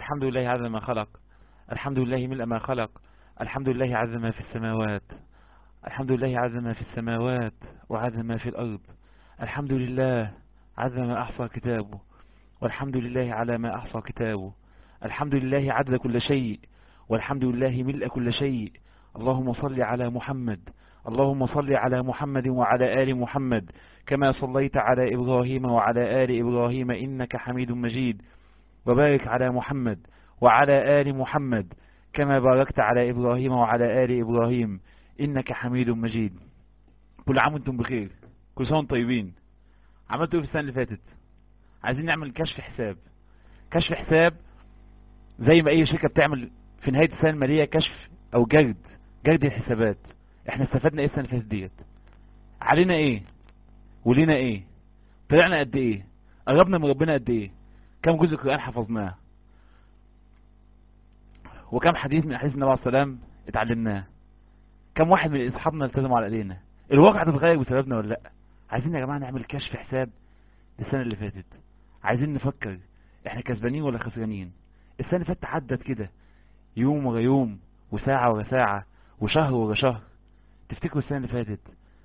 الحمد لله عز ما خلق الحمد لله ملء ما خلق الحمد لله عز ما في السماوات الحمد لله عز ما في السماوات وعز ما في الأرض الحمد لله عز ما أحصى كتابه والحمد لله على ما أحصى كتابه الحمد لله عدد كل شيء والحمد لله ملء كل شيء اللهم صل على محمد اللهم صل على محمد وعلى آل محمد كما صليت على إبراهيم وعلى آل إبراهيم إنك حميد مجيد وبارك على محمد وعلى آل محمد كما باركت على إبراهيم وعلى آل إبراهيم إنك حميد مجيد كل عام وانتم بخير كل سنة وانتم طيبين عملتوا ايه في السنة اللي فاتت عايزين نعمل كشف حساب كشف حساب زي ما اي شركة بتعمل في نهاية السنة المالية كشف او جرد جرد الحسابات احنا استفدنا ايه السنة اللي فاتت ديت علينا ايه ولينا ايه طلعنا قد ايه قربنا من ربنا قد ايه كم جزء القرآن حفظناه وكم حديث من احاديث النبي عليه السلام اتعلمناه كم واحد من اصحابنا التزموا على ايدينا الواقع تتغير بسببنا ولا لا عايزين يا جماعه نعمل كشف حساب للسنه اللي فاتت عايزين نفكر احنا كسبانين ولا خسرانين السنه اللي فاتت عدت كده يوم ورا يوم وساعه ورا ساعه وشهر ورا شهر تفتكروا السنه اللي فاتت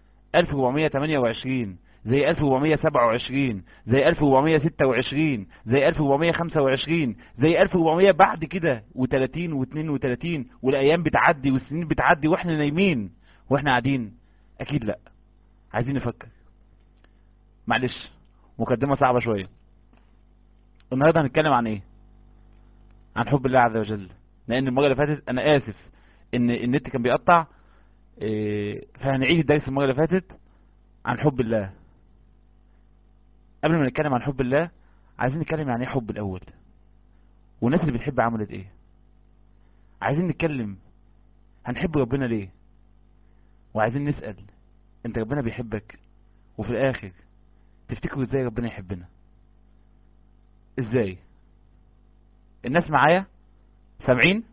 1428 زي 1427 زي 1426 زي 1425 زي 1400 بعد كده و30 و32 والايام بتعدي والسنين بتعدي واحنا نايمين واحنا قاعدين اكيد لا عايزين نفكر معلش مقدمة صعبة شوية النهاردة هنتكلم عن ايه عن حب الله عز وجل لان المرة اللي فاتت انا اسف ان النت كان بيقطع إيه فهنعيد الدرس المرة اللي فاتت عن حب الله قبل ما نتكلم عن حب الله عايزين نتكلم عن ايه حب الاول والناس اللي بتحب عملت ايه عايزين نتكلم هنحب ربنا ليه وعايزين نسأل انت ربنا بيحبك وفي الاخر تفتكروا ازاي ربنا يحبنا ازاي الناس معايا سامعين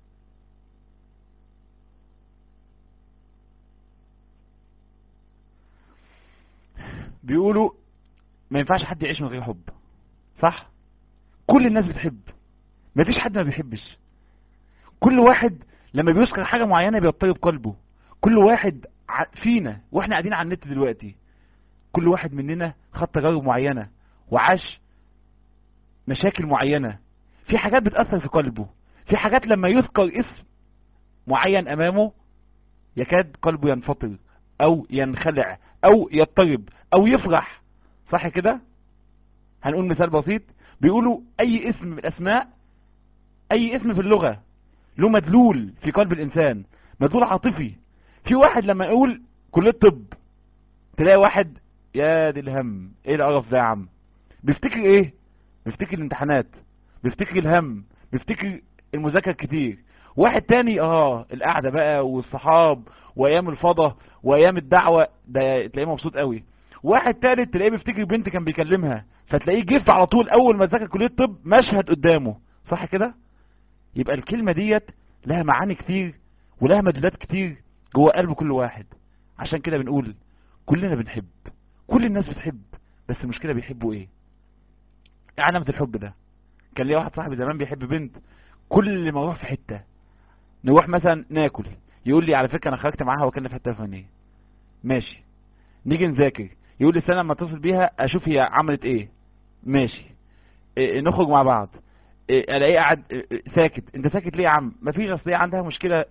بيقولوا ما ينفعش حد يعيش من غير حب صح كل الناس بتحب ما فيش حد ما بيحبش كل واحد لما بيذكر حاجة معينة بيضطرب قلبه كل واحد فينا واحنا قاعدين على النت دلوقتي كل واحد مننا خد تجارب معينة وعاش مشاكل معينة في حاجات بتأثر في قلبه في حاجات لما يذكر اسم معين امامه يكاد قلبه ينفطر او ينخلع او يضطرب او يفرح صح كده هنقول مثال بسيط بيقولوا اي اسم من الاسماء اي اسم في اللغة له مدلول في قلب الانسان مدلول عاطفي في واحد لما يقول كلية طب تلاقي واحد يا دي الهم ايه القرف ده يا عم بيفتكر ايه بيفتكر الامتحانات بيفتكر الهم بيفتكر المذاكرة كتير واحد تاني اه القعدة بقى والصحاب وايام الفضة وايام الدعوة ده تلاقيه مبسوط قوي واحد تالت تلاقيه بيفتكر بنت كان بيكلمها فتلاقيه جف على طول اول ما ذاكر كلية طب مشهد قدامه صح كده يبقى الكلمة ديت لها معاني كتير ولها مدلولات كتير جوه قلب كل واحد عشان كده بنقول كلنا بنحب كل الناس بتحب بس المشكلة بيحبوا ايه ايه علامة الحب ده كان ليا واحد صاحبي زمان بيحب بنت كل ما اروح في حتة نروح مثلا ناكل يقول لي على فكرة انا خرجت معاها وكنا في حتة فنية ماشي نيجي نذاكر يقول لي استنى لما اتصل بيها اشوف هي عملت ايه ماشي إيه نخرج مع بعض إيه الاقيه قاعد إيه ساكت انت ساكت ليه يا عم مفيش اصل هي عندها مشكلة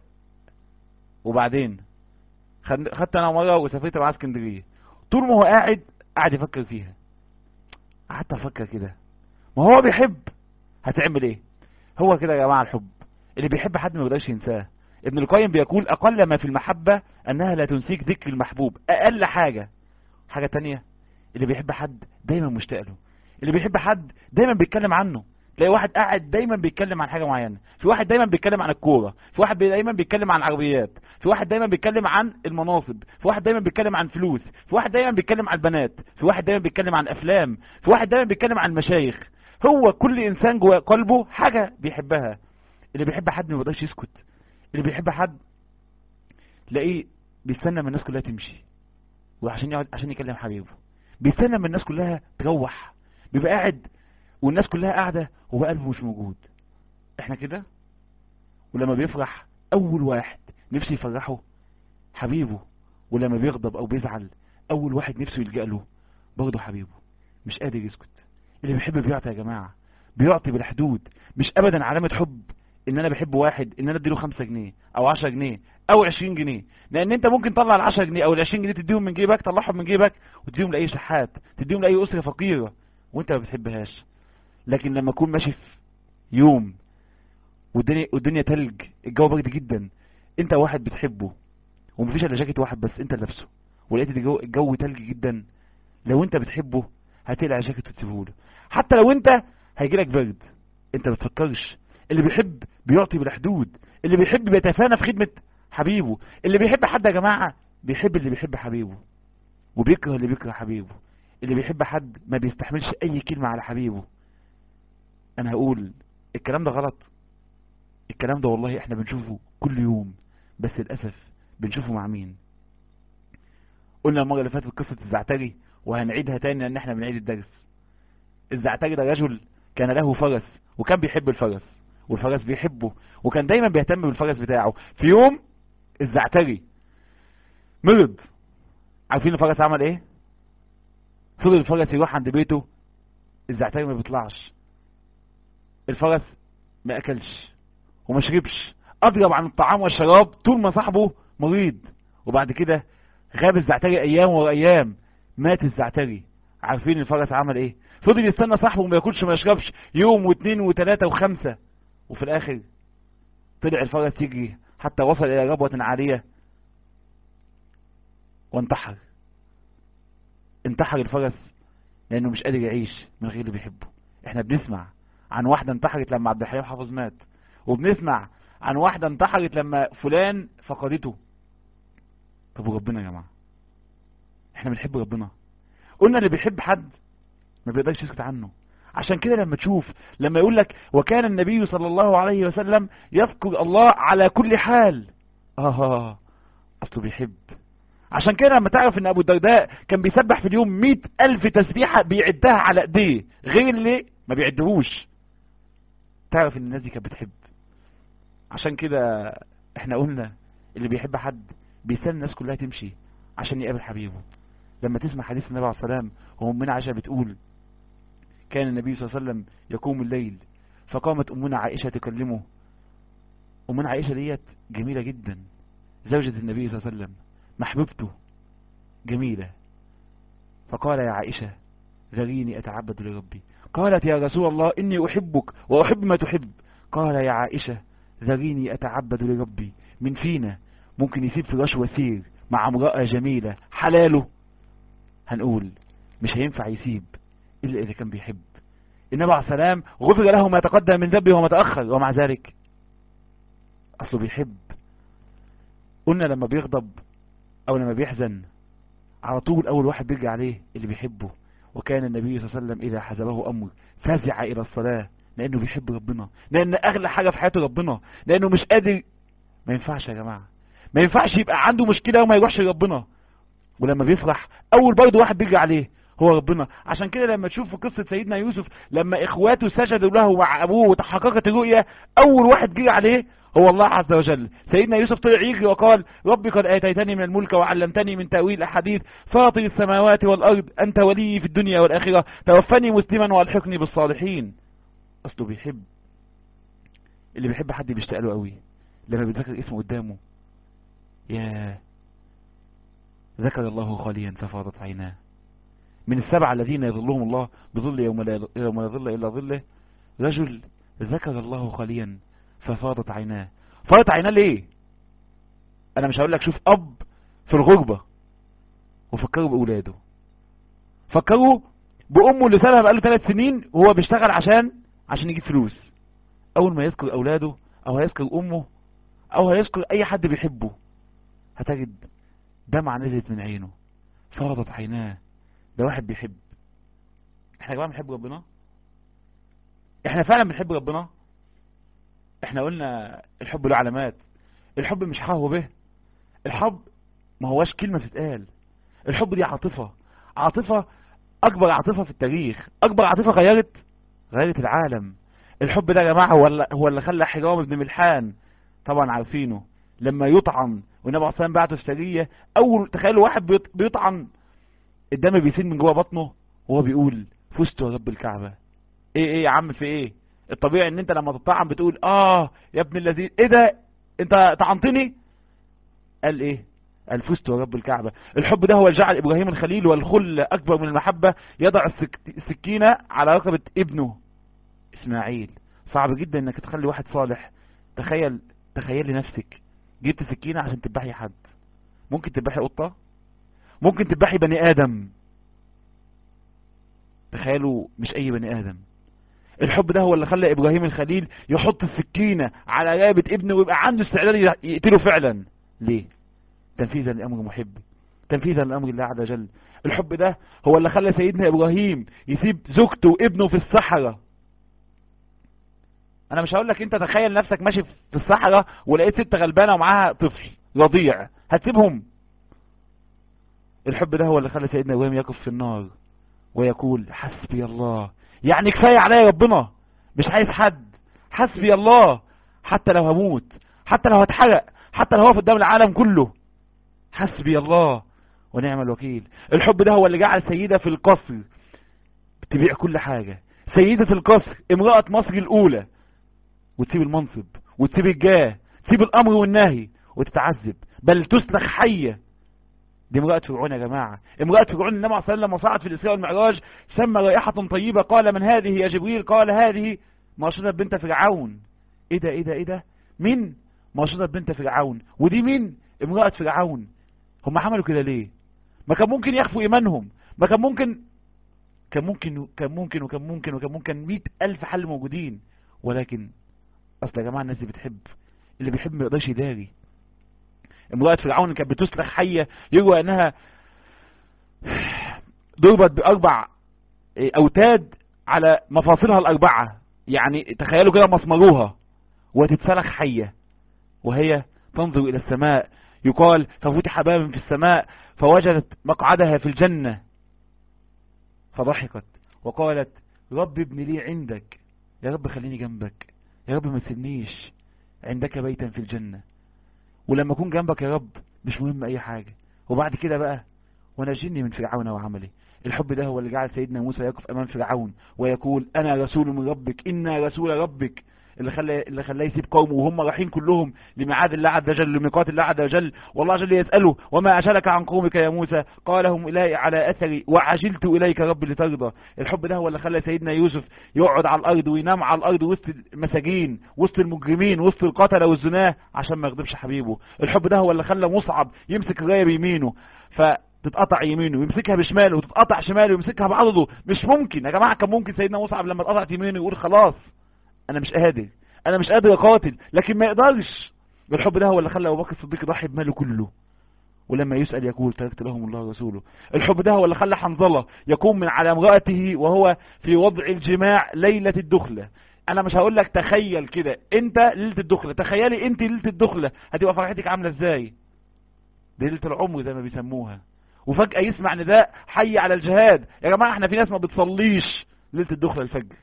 وبعدين خدت انا مرة وسافرت معاه اسكندرية طول ما هو قاعد قاعد يفكر فيها قعدت افكر كده ما هو بيحب هتعمل ايه هو كده يا جماعة الحب اللي بيحب حد ما يقدرش ينساه ابن القيم بيقول اقل ما في المحبة انها لا تنسيك ذكر المحبوب اقل حاجة حاجة تانية اللي بيحب حد دايما مشتاق له اللي بيحب حد دايما بيتكلم عنه تلاقي واحد قاعد دايما بيتكلم عن حاجة معينة في واحد دايما بيتكلم عن الكورة في واحد دايما بيتكلم عن العربيات في واحد دايما بيتكلم عن المناصب في واحد دايما بيتكلم عن فلوس في واحد دايما بيتكلم عن البنات في واحد دايما بيتكلم عن افلام في واحد دايما بيتكلم عن المشايخ هو كل انسان جوه قلبه حاجة بيحبها اللي بيحب حد ما يقدرش يسكت اللي بيحب حد تلاقيه بيستنى من الناس كلها تمشي وعشان يقعد عشان يكلم حبيبه بيستنى من الناس كلها تروح بيبقى قاعد والناس كلها قاعدة وهو قلبه مش موجود احنا كده ولما بيفرح اول واحد نفسه يفرحه حبيبه ولما بيغضب او بيزعل اول واحد نفسه يلجأ له برضه حبيبه مش قادر يسكت اللي بيحب بيعطي يا جماعة بيعطي بالحدود مش ابدا علامة حب ان انا بحب واحد ان انا اديله خمسة جنيه او عشرة جنيه او عشرين جنيه لان انت ممكن تطلع العشرة جنيه او العشرين جنيه تديهم من جيبك تطلعهم من جيبك وتديهم لاي شحات تديهم لاي اسرة فقيرة وانت ما بتحبهاش لكن لما اكون ماشي في يوم والدنيا والدنيا تلج الجو برد جدا انت واحد بتحبه ومفيش الا جاكيت واحد بس انت لابسه ولقيت الجو, الجو تلج جدا لو انت بتحبه هتقلع الجاكيت وتسيبه له حتى لو انت هيجيلك برد انت ما بتفكرش اللي بيحب بيعطي بالحدود اللي بيحب بيتفانى في خدمة حبيبه اللي بيحب حد يا جماعة بيحب اللي بيحب حبيبه وبيكره اللي بيكره حبيبه اللي بيحب حد ما بيستحملش اي كلمة على حبيبه انا هقول الكلام ده غلط الكلام ده والله احنا بنشوفه كل يوم بس للأسف بنشوفه مع مين قلنا المرة اللي فاتت قصة الزعتري وهنعيدها تاني لان احنا بنعيد الدرس الزعتري ده رجل كان له فرس وكان بيحب الفرس والفرس بيحبه وكان دايما بيهتم بالفرس بتاعه في يوم الزعتري مرض عارفين الفرس عمل ايه فضل الفرس يروح عند بيته الزعتري ما بيطلعش الفرس ما اكلش وما شربش اضرب عن الطعام والشراب طول ما صاحبه مريض وبعد كده غاب الزعتري ايام ورا ايام مات الزعتري عارفين الفرس عمل ايه فضل يستنى صاحبه وما ياكلش وما يشربش يوم واثنين وثلاثة وخمسة وفي الاخر طلع الفرس يجري حتى وصل الى ربوة عالية وانتحر انتحر الفرس لانه مش قادر يعيش من غير اللي بيحبه احنا بنسمع عن واحدة انتحرت لما عبد الحليم حافظ مات وبنسمع عن واحدة انتحرت لما فلان فقدته طب وربنا يا جماعة احنا بنحب ربنا قلنا اللي بيحب حد ما بيقدرش يسكت عنه عشان كده لما تشوف لما يقول لك وكان النبي صلى الله عليه وسلم يذكر الله على كل حال اه اصله بيحب عشان كده لما تعرف ان ابو الدرداء كان بيسبح في اليوم مئة الف تسبيحة بيعدها على ايديه غير اللي ما بيعدهوش تعرف ان الناس دي كانت بتحب عشان كده احنا قلنا اللي بيحب حد بيسال الناس كلها تمشي عشان يقابل حبيبه لما تسمع حديث النبي عليه السلام وامنا عائشة بتقول كان النبي صلى الله عليه وسلم يقوم الليل فقامت امنا عائشة تكلمه امنا عائشة ديت جميلة جدا زوجة النبي صلى الله عليه وسلم محبوبته جميلة فقال يا عائشة ذريني أتعبد لربي قالت يا رسول الله إني أحبك وأحب ما تحب قال يا عائشة ذريني أتعبد لربي من فينا ممكن يسيب فراش وسير مع امرأة جميلة حلاله هنقول مش هينفع يسيب إلا إذا كان بيحب النبي عليه السلام غفر له ما تقدم من ذنبه وما تأخر ومع ذلك أصله بيحب قلنا لما بيغضب أو لما بيحزن على طول أول واحد بيرجع عليه اللي بيحبه وكان النبي صلى الله عليه وسلم إذا حزبه أمر فزع إلى الصلاة لأنه بيحب ربنا لأن أغلى حاجة في حياته ربنا لأنه مش قادر ما ينفعش يا جماعة ما ينفعش يبقى عنده مشكلة وما يروحش لربنا ولما بيفرح أول برضه واحد بيرجع عليه هو ربنا عشان كده لما تشوف في قصة سيدنا يوسف لما إخواته سجدوا له مع أبوه وتحققت الرؤية أول واحد جه عليه هو الله عز وجل سيدنا يوسف طلع يجري وقال ربي قد آتيتني من الملك وعلمتني من تأويل الأحاديث فاطر السماوات والأرض أنت ولي في الدنيا والآخرة توفني مسلما والحقني بالصالحين أصله بيحب اللي بيحب حد بيشتاق له قوي لما بيتذكر اسمه قدامه يا ذكر الله خاليا ففاضت عيناه من السبعة الذين يظلهم الله بظل يوم لا يوم لا ظل إلا ظله رجل ذكر الله خاليا ففاضت عيناه فاضت عيناه ليه انا مش هقول لك شوف اب في الغربة وفكروا باولاده فكروا بامه اللي سابها بقاله ثلاث سنين وهو بيشتغل عشان عشان يجيب فلوس اول ما يذكر اولاده او هيذكر امه او هيذكر اي حد بيحبه هتجد دمعة نزلت من عينه فاضت عيناه ده واحد بيحب احنا يا جماعه بنحب ربنا احنا فعلا بنحب ربنا احنا قلنا الحب له علامات الحب مش حهو به الحب ما هواش كلمة تتقال الحب دي عاطفة عاطفة اكبر عاطفة في التاريخ اكبر عاطفة غيرت غيرت العالم الحب ده يا جماعة هو اللي, هو اللي خلى حرام بن ملحان طبعا عارفينه لما يطعن والنبي عليه الصلاة بعته السرية اول تخيلوا واحد بيط- بيطعن الدم بيسيل من جوه بطنه وهو بيقول فزت يا رب الكعبة ايه ايه يا عم في ايه الطبيعي ان انت لما تطعن بتقول اه يا ابن الذين ايه ده انت طعنتني قال ايه قال فزت يا رب الكعبة الحب ده هو اللي جعل ابراهيم الخليل والخل اكبر من المحبة يضع السك- السكينة على رقبة ابنه اسماعيل صعب جدا انك تخلي واحد صالح تخيل تخيل لنفسك جبت سكينة عشان تذبحي حد ممكن تذبحي قطة ممكن تذبحي بني ادم تخيلوا مش اي بني ادم الحب ده هو اللي خلى ابراهيم الخليل يحط السكينة على رقبة ابنه ويبقى عنده استعداد يقتله فعلا ليه تنفيذا لامر محب تنفيذا لامر الله عز وجل الحب ده هو اللي خلى سيدنا ابراهيم يسيب زوجته وابنه في الصحراء انا مش هقول لك انت تخيل نفسك ماشي في الصحراء ولقيت ست غلبانه ومعاها طفل رضيع هتسيبهم الحب ده هو اللي خلى سيدنا ابراهيم يقف في النار ويقول حسبي الله يعني كفايه عليا ربنا مش عايز حد حسبي الله حتى لو هموت حتى لو هتحرق حتى لو هو في قدام العالم كله حسبي الله ونعم الوكيل الحب ده هو اللي جعل سيدة في القصر تبيع كل حاجة سيدة القصر امرأة مصر الأولى وتسيب المنصب وتسيب الجاه تسيب الأمر والنهي وتتعذب بل تسلخ حية دي امرأة فرعون يا جماعة امرأة فرعون النبي عليه الصلاة والسلام لما صعد في الإسراء والمعراج سمى رائحة طيبة قال من هذه يا جبريل قال هذه مرشدة بنت فرعون ايه ده ايه ده ايه ده مين مرشدة بنت فرعون ودي مين امرأة فرعون هم عملوا كده ليه ما كان ممكن يخفوا ايمانهم ما كان ممكن كان ممكن كان ممكن وكان ممكن وكان ممكن مئة الف حل موجودين ولكن اصل يا جماعة الناس دي بتحب اللي بيحب ما يقدرش يداري امرأة فرعون كانت بتسلخ حية يروى انها ضربت باربع اوتاد على مفاصلها الاربعة يعني تخيلوا كده مسمروها وتتسلخ حية وهي تنظر الى السماء يقال ففتح باب في السماء فوجدت مقعدها في الجنة فضحكت وقالت رب ابن لي عندك يا رب خليني جنبك يا رب ما تسيبنيش عندك بيتا في الجنة ولما اكون جنبك يا رب مش مهم اي حاجة وبعد كده بقى ونجني من فرعون وعمله الحب ده هو اللي جعل سيدنا موسى يقف امام فرعون ويقول انا رسول من ربك انا رسول ربك اللي خلى اللي خلاه يسيب قومه وهم رايحين كلهم لميعاد الله عز وجل لميقات الله عز وجل والله جل يسأله وما أجلك عن قومك يا موسى قال هم إلي على أثري وعجلت إليك رب لترضى الحب ده هو اللي خلى سيدنا يوسف يقعد على الأرض وينام على الأرض وسط المساجين وسط المجرمين وسط القتلة والزناه عشان ما يغضبش حبيبه الحب ده هو اللي خلى مصعب يمسك الرايه بيمينه ف تتقطع يمينه ويمسكها بشماله وتتقطع شماله ويمسكها بعضده مش ممكن يا جماعة كان ممكن سيدنا مصعب لما اتقطعت يمينه يقول خلاص انا مش قادر انا مش قادر اقاتل لكن ما يقدرش الحب ده هو اللي خلى ابو بكر الصديق يضحي بماله كله ولما يسأل يقول تركت لهم الله ورسوله الحب ده هو اللي خلى حنظلة يقوم من على امرأته وهو في وضع الجماع ليلة الدخلة انا مش هقول لك تخيل كده انت ليلة الدخلة تخيلي انت ليلة الدخلة هتبقى فرحتك عاملة ازاي دي ليلة العمر زي ما بيسموها وفجأة يسمع نداء حي على الجهاد يا جماعة احنا في ناس ما بتصليش ليلة الدخلة الفجر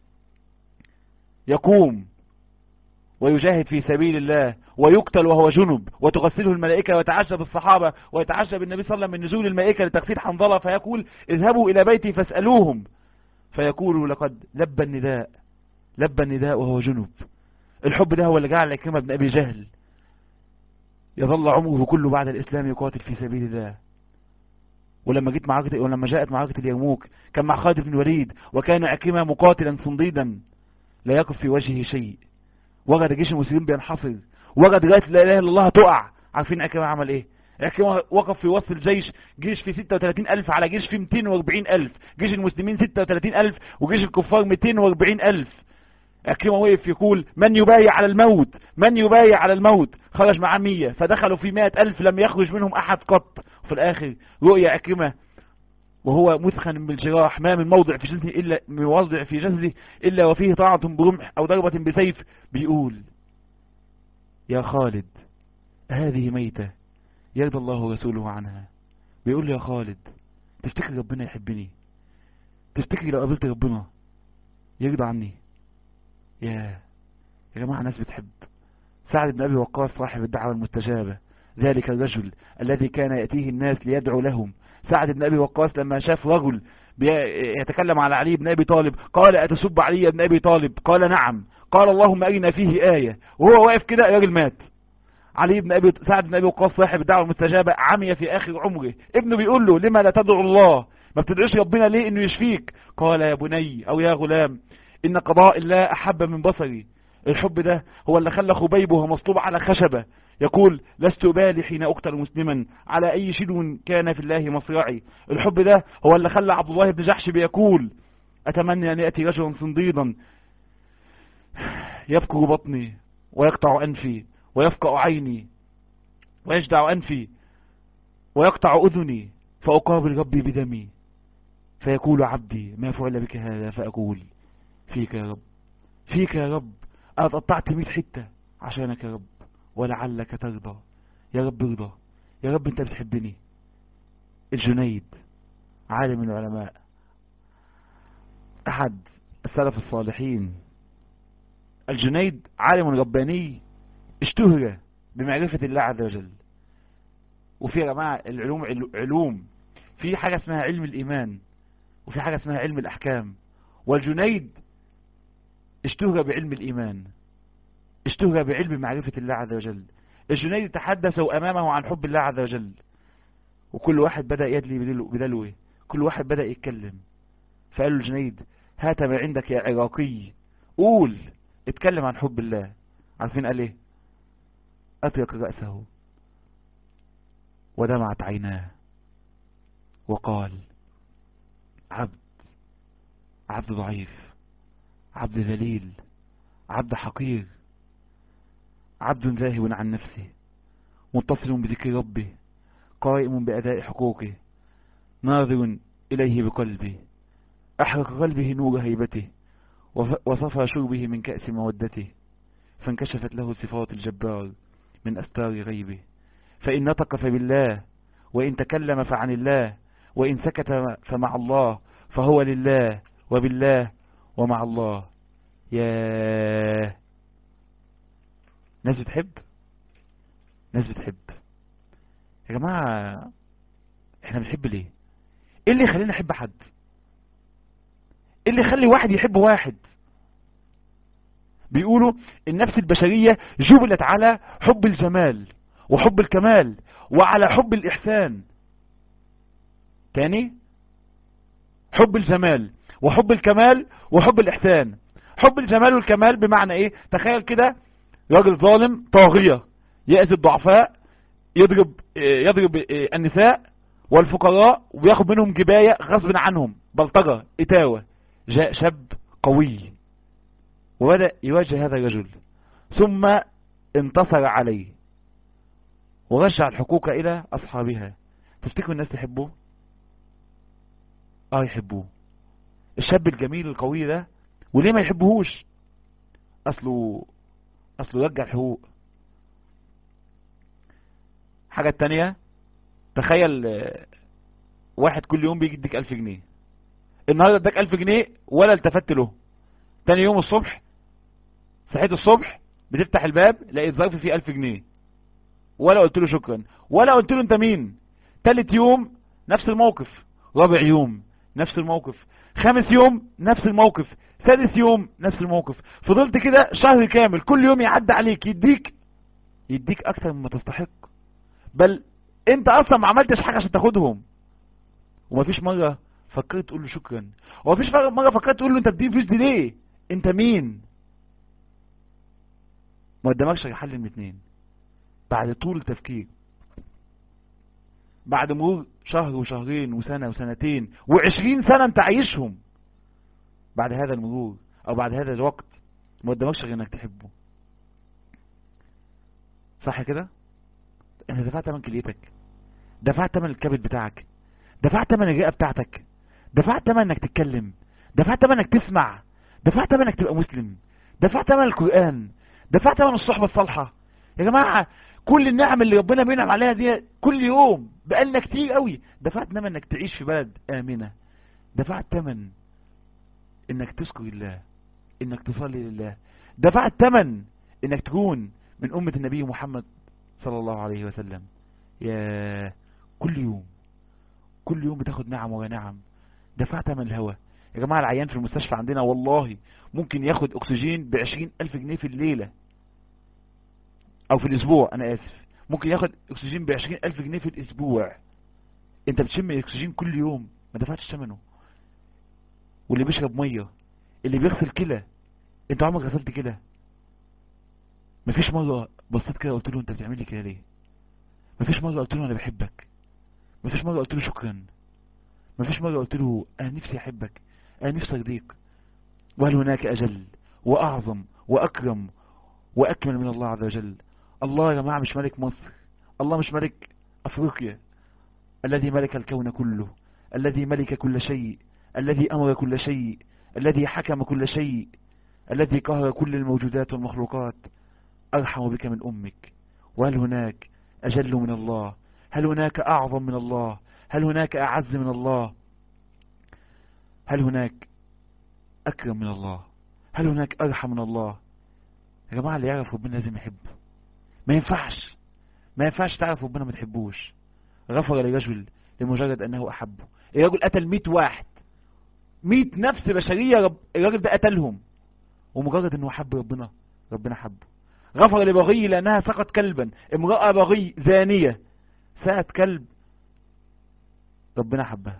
يقوم ويجاهد في سبيل الله ويقتل وهو جنب وتغسله الملائكة ويتعجب الصحابة ويتعجب النبي صلى الله عليه وسلم من نزول الملائكة لتغسيل حنظلة فيقول اذهبوا إلى بيتي فاسألوهم فيقول لقد لبى النداء لبى النداء وهو جنب الحب ده هو اللي جعل عكرمة بن أبي جهل يظل عمره كله بعد الإسلام يقاتل في سبيل الله ولما جيت معركة ولما جاءت معركة اليرموك كان مع خالد بن الوليد وكان عكرمة مقاتلا صنديدا لا يقف في وجهه شيء وجد جيش المسلمين بينحصر وجد غاية لا اله الا الله تقع عارفين عكرمة عمل ايه عكرمة وقف في وسط الجيش جيش في 36 ألف على جيش في 240 ألف جيش المسلمين 36 ألف وجيش الكفار 240 ألف عكرمة وقف يقول من يبايع على الموت من يبايع على الموت خرج معاه 100 فدخلوا في 100 ألف لم يخرج منهم أحد قط في الآخر رؤيا عكرمة وهو مثخن بالجراح ما من موضع في جسده إلا من موضع في جسده إلا وفيه طاعة برمح أو ضربة بسيف بيقول يا خالد هذه ميتة يرضى الله ورسوله عنها بيقول يا خالد تفتكر ربنا يحبني تفتكر لو قابلت ربنا يرضى عني يا يا جماعة ناس بتحب سعد بن أبي وقاص صاحب الدعوة المستجابة ذلك الرجل الذي كان يأتيه الناس ليدعو لهم سعد بن أبي وقاص لما شاف رجل يتكلم على علي بن أبي طالب قال أتسب علي بن أبي طالب قال نعم قال اللهم أرنا فيه آية وهو واقف كده الراجل مات علي بن أبي سعد بن أبي وقاص صاحب الدعوة المستجابة عمي في آخر عمره ابنه بيقول له لما لا تدعو الله ما بتدعوش ربنا ليه انه يشفيك قال يا بني او يا غلام ان قضاء الله احب من بصري الحب ده هو اللي خلى خبيب وهو مصلوب على خشبة يقول لست أبالي حين أقتل مسلما على أي شدو كان في الله مصرعي الحب ده هو اللي خلى عبد الله بن جحش بيقول أتمنى أن يأتي رجل صنديدا يفكر بطني ويقطع أنفي ويفقع عيني ويجدع أنفي ويقطع أذني فأقابل ربي بدمي فيقول عبدي ما فعل بك هذا فأقول فيك يا رب فيك يا رب أنا قطعت مئة حتة عشانك يا رب ولعلك ترضى يا رب ارضى يا رب انت بتحبني الجنيد عالم من العلماء أحد السلف الصالحين الجنيد عالم رباني اشتهر بمعرفة الله عز وجل وفي يا جماعة العلوم علوم في حاجة اسمها علم الإيمان وفي حاجة اسمها علم الأحكام والجنيد اشتهر بعلم الإيمان اشتهر بعلم معرفة الله عز وجل الجنيد تحدثوا أمامه عن حب الله عز وجل وكل واحد بدأ يدلي بدلوه كل واحد بدأ يتكلم فقالوا الجنيد هات ما عندك يا عراقي قول اتكلم عن حب الله عارفين قال ايه أطيق رأسه ودمعت عيناه وقال عبد عبد ضعيف عبد ذليل عبد حقير عبد ذاهب عن نفسه متصل بذكر ربه قائم بأداء حقوقه ناظر إليه بقلبه أحرق قلبه نور هيبته وصفى شربه من كأس مودته فانكشفت له صفات الجبار من أستار غيبه فإن نطق فبالله وإن تكلم فعن الله وإن سكت فمع الله فهو لله وبالله ومع الله يا ناس بتحب ناس بتحب يا جماعة احنا بنحب ليه ايه اللي يخلينا نحب حد ايه اللي يخلي واحد يحب واحد بيقولوا النفس البشرية جبلت على حب الجمال وحب الكمال وعلى حب الإحسان تاني حب الجمال وحب الكمال وحب الإحسان حب الجمال والكمال بمعنى ايه تخيل كده راجل ظالم طاغية يأذي الضعفاء يضرب يضرب النساء والفقراء وياخد منهم جباية غصب عنهم بلطجة اتاوة جاء شاب قوي وبدأ يواجه هذا الرجل ثم انتصر عليه ورجع الحقوق إلى أصحابها تفتكروا الناس تحبه اه يحبوه الشاب الجميل القوي ده وليه ما يحبهوش اصله اصله رجع الحقوق حاجة تانية تخيل واحد كل يوم بيجي يديك الف جنيه النهاردة اداك الف جنيه ولا التفت له تاني يوم الصبح صحيت الصبح بتفتح الباب لقيت ظرف فيه الف جنيه ولا قلت له شكرا ولا قلت له انت مين تالت يوم نفس الموقف رابع يوم نفس الموقف خامس يوم نفس الموقف سادس يوم نفس الموقف فضلت كده شهر كامل كل يوم يعدي عليك يديك يديك اكتر مما تستحق بل انت اصلا ما عملتش حاجة عشان تاخدهم ومفيش مرة فكرت تقول له شكرا ومفيش مرة فكرت تقول له انت بتديني فلوس دي ليه انت مين ما قدامكش غير حل من اتنين بعد طول تفكير بعد مرور شهر وشهرين وسنة وسنتين وعشرين سنة انت عايشهم بعد هذا المرور او بعد هذا الوقت ما قدامكش غير انك تحبه صح كده انت دفعت تمن كليتك دفعت تمن الكبد بتاعك دفعت تمن الرئة بتاعتك دفعت تمن انك تتكلم دفعت تمن انك تسمع دفعت تمن انك تبقى مسلم دفعت تمن القرآن دفعت تمن الصحبة الصالحة يا جماعة كل النعم اللي ربنا بينعم عليها دي كل يوم بقالنا كتير قوي دفعت تمن انك تعيش في بلد آمنة دفعت تمن انك تذكر الله انك تصلي لله دفعت ثمن انك تكون من امة النبي محمد صلى الله عليه وسلم يا كل يوم كل يوم بتاخد نعم ونعم دفعت ثمن الهوى يا جماعة العيان في المستشفى عندنا والله ممكن ياخد اكسجين بعشرين الف جنيه في الليلة او في الاسبوع انا اسف ممكن ياخد اكسجين بعشرين الف جنيه في الاسبوع انت بتشم اكسجين كل يوم ما دفعتش ثمنه واللي بيشرب ميه اللي بيغسل كلى انت عمرك غسلت كلى مفيش مره بصيت كده قلت له انت بتعمل لي كده ليه مفيش مره قلت له انا بحبك مفيش مره قلت له شكرا مفيش مره قلت له انا نفسي احبك انا نفسي ارضيك وهل هناك اجل واعظم واكرم واكمل من الله عز وجل الله يا جماعه مش ملك مصر الله مش ملك افريقيا الذي ملك الكون كله الذي ملك كل شيء الذي امر كل شيء الذي حكم كل شيء الذي قهر كل الموجودات والمخلوقات ارحم بك من امك وهل هناك اجل من الله هل هناك اعظم من الله هل هناك اعز من الله هل هناك اكرم من الله هل هناك ارحم من الله يا جماعة اللي يعرف ربنا لازم يحبه ما ينفعش ما ينفعش تعرف ربنا ما تحبوش غفر لرجل لمجرد انه احبه الرجل قتل 100 واحد 100 نفس بشرية رب... الراجل ده قتلهم ومجرد انه حب ربنا ربنا حبه غفر لبغي لانها سقط كلبا امرأة بغي زانية سقط كلب ربنا حبها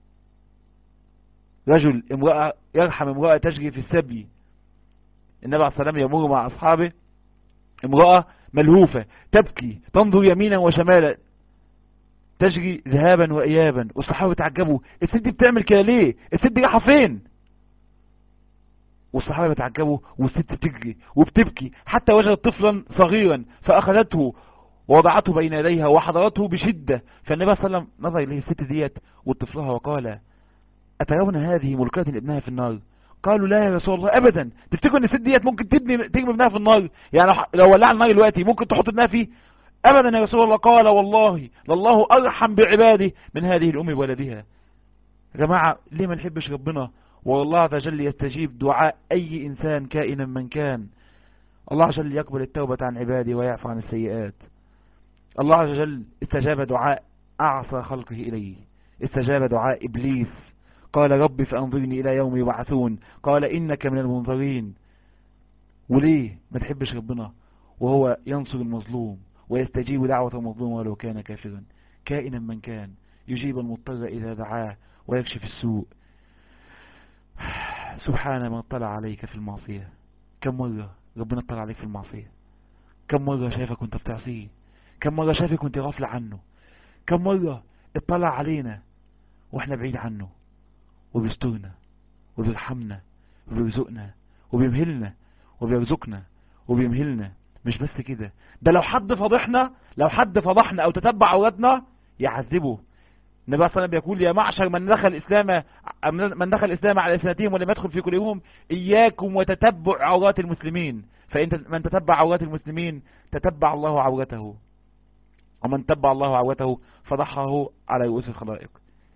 رجل امرأة يرحم امرأة تجري في السبي النبي عليه الصلاة والسلام يمر مع أصحابه امرأة ملهوفة تبكي تنظر يمينا وشمالا تجري ذهابا وإيابا والصحابة تعجبوا الست دي بتعمل كده ليه الست دي رايحة فين والصحابة بتعجبوا والست بتجري وبتبكي حتى وجدت طفلا صغيرا فأخذته ووضعته بين يديها وحضرته بشدة فالنبي صلى الله عليه وسلم نظر إليه الست ديت وطفلها وقال أترون هذه ملكة ابنها في النار قالوا لا يا رسول الله ابدا تفتكروا ان الست ديت ممكن تبني ترمي ابنها في النار يعني لو ولع النار دلوقتي ممكن تحط ابنها فيه ابدا يا رسول الله قال والله لله ارحم بعباده من هذه الام بولدها يا جماعه ليه ما نحبش ربنا والله عز وجل يستجيب دعاء اي انسان كائنا من كان الله عز وجل يقبل التوبة عن عباده ويعفو عن السيئات الله عز وجل استجاب دعاء اعصى خلقه اليه استجاب دعاء ابليس قال رب فأنظرني إلى يوم يبعثون قال إنك من المنظرين وليه ما تحبش ربنا وهو ينصر المظلوم ويستجيب دعوة المظلوم ولو كان كافرا كائنا من كان يجيب المضطر إذا دعاه ويكشف السوء سبحان من اطلع عليك في المعصية كم مرة ربنا اطلع عليك في المعصية كم مرة شايفك كنت بتعصيه كم مرة شايفك كنت غافل عنه كم مرة اطلع علينا واحنا بعيد عنه وبيسترنا وبيرحمنا وبيرزقنا وبيمهلنا وبيرزقنا وبيمهلنا مش بس كده ده لو حد فضحنا لو حد فضحنا او تتبع عوراتنا يعذبه النبي صلى الله عليه وسلم يقول يا معشر من دخل الاسلام من دخل الاسلام على سنتهم ولم يدخل في قلوبهم اياكم وتتبع عورات المسلمين فان من تتبع عورات المسلمين تتبع الله عورته ومن تبع الله عورته فضحه على رؤوس الخلائق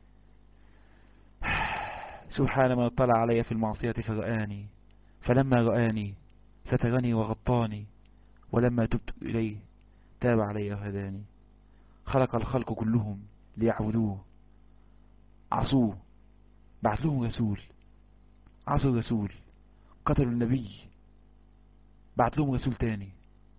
سبحان من اطلع علي في المعصية فرآني فلما رآني سترني وغطاني ولما تبت إليه تاب علي وهداني خلق الخلق كلهم ليعبدوه عصوه بعث لهم رسول عصوا الرسول قتلوا النبي بعت لهم رسول تاني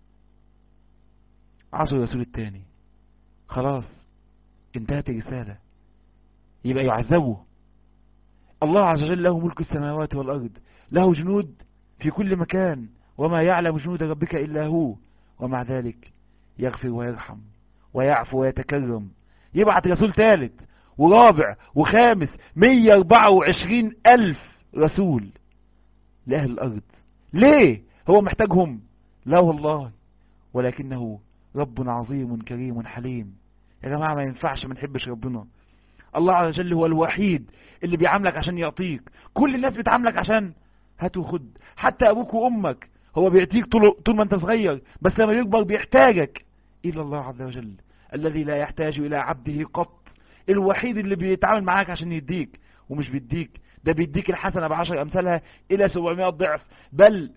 عصوا الرسول التاني خلاص انتهت الرسالة يبقى يعذبوا الله عز وجل له ملك السماوات والأرض له جنود في كل مكان وما يعلم جنود ربك إلا هو ومع ذلك يغفر ويرحم ويعفو ويتكرم يبعث رسول ثالث ورابع وخامس 124 ألف رسول لأهل الأرض ليه هو محتاجهم لا والله ولكنه رب عظيم كريم حليم يا جماعة ما ينفعش ما نحبش ربنا الله عز وجل هو الوحيد اللي بيعاملك عشان يعطيك كل الناس بتعاملك عشان هات وخد حتى ابوك وامك هو بيعطيك طول, طول ما انت صغير بس لما يكبر بيحتاجك الى الله عز وجل الذي لا يحتاج الى عبده قط الوحيد اللي بيتعامل معاك عشان يديك ومش بيديك ده بيديك الحسنة بعشر امثالها الى 700 ضعف بل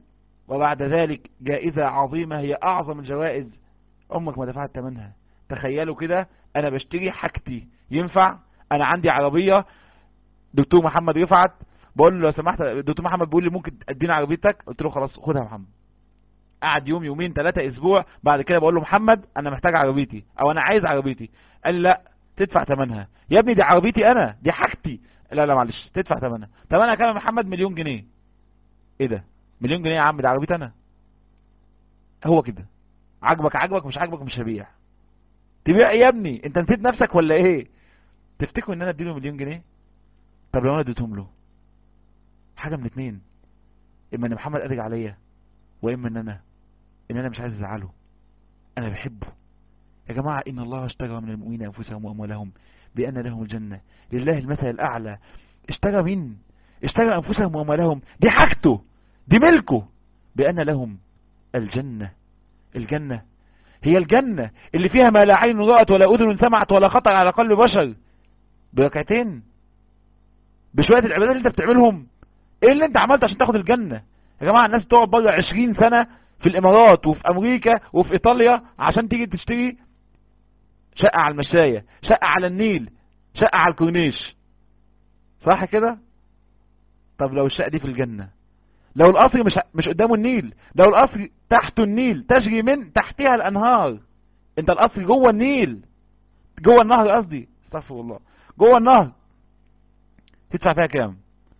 وبعد ذلك جائزة عظيمة هي اعظم الجوائز امك ما دفعت ثمنها تخيلوا كده انا بشتري حاجتي ينفع انا عندي عربية دكتور محمد رفعت بقول له لو سمحت دكتور محمد بيقول لي ممكن اديني عربيتك قلت له خلاص خدها يا محمد قعد يوم يومين ثلاثة اسبوع بعد كده بقول له محمد انا محتاج عربيتي او انا عايز عربيتي قال لي لا تدفع ثمنها يا ابني دي عربيتي انا دي حاجتي لا لا معلش تدفع ثمنها ثمنها كام يا محمد مليون جنيه ايه ده مليون جنيه يا عم دي عربيتي انا هو كده عجبك عجبك مش عجبك مش هبيع تبيع ايه يا ابني انت نسيت نفسك ولا ايه تفتكروا ان انا اديله مليون جنيه طب لو انا اديتهم له حاجه من اتنين اما ان محمد ارجع عليا واما ان انا ان انا مش عايز ازعله انا بحبه يا جماعة ان الله اشترى من المؤمنين انفسهم واموالهم بان لهم الجنة لله المثل الاعلى اشترى مين اشترى انفسهم واموالهم دي حاجته دي ملكه بان لهم الجنة الجنة هي الجنة اللي فيها ما لا عين رأت ولا اذن سمعت ولا خطر على قلب بشر بركعتين بشوية العبادات اللي انت بتعملهم ايه اللي انت عملته عشان تاخد الجنة يا جماعة الناس تقعد بره 20 سنة في الامارات وفي امريكا وفي ايطاليا عشان تيجي تشتري شقة على المشاية شقة على النيل شقة على الكورنيش صح كده طب لو الشقة دي في الجنة لو القصر مش مش قدامه النيل لو القصر تحته النيل تجري من تحتها الانهار انت القصر جوه النيل جوه النهر قصدي استغفر الله جوه النهر تدفع فيها كام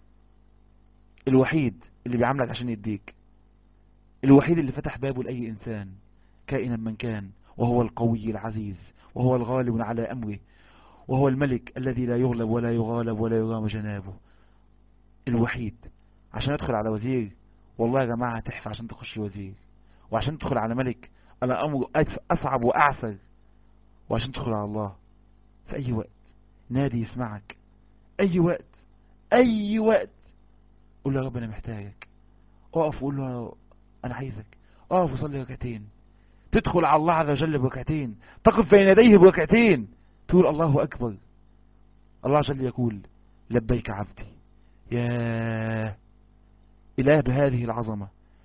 الوحيد اللي بيعاملك عشان يديك الوحيد اللي فتح بابه لأي إنسان كائنا من كان وهو القوي العزيز وهو الغالب على أمره وهو الملك الذي لا يغلب ولا يغالب ولا يرام جنابه الوحيد عشان ادخل على وزير والله يا جماعة هتحفى عشان تخش وزير وعشان تدخل على ملك أنا أمر أصعب وأعسر وعشان تدخل على الله في أي وقت نادي يسمعك أي وقت أي وقت قول له يا رب أنا محتاجك اقف وقول له أنا عايزك اقف وصلي ركعتين تدخل على الله عز وجل بركعتين تقف بين يديه بركعتين تقول الله أكبر الله عز وجل يقول لبيك عبدي يا إله بهذه العظمة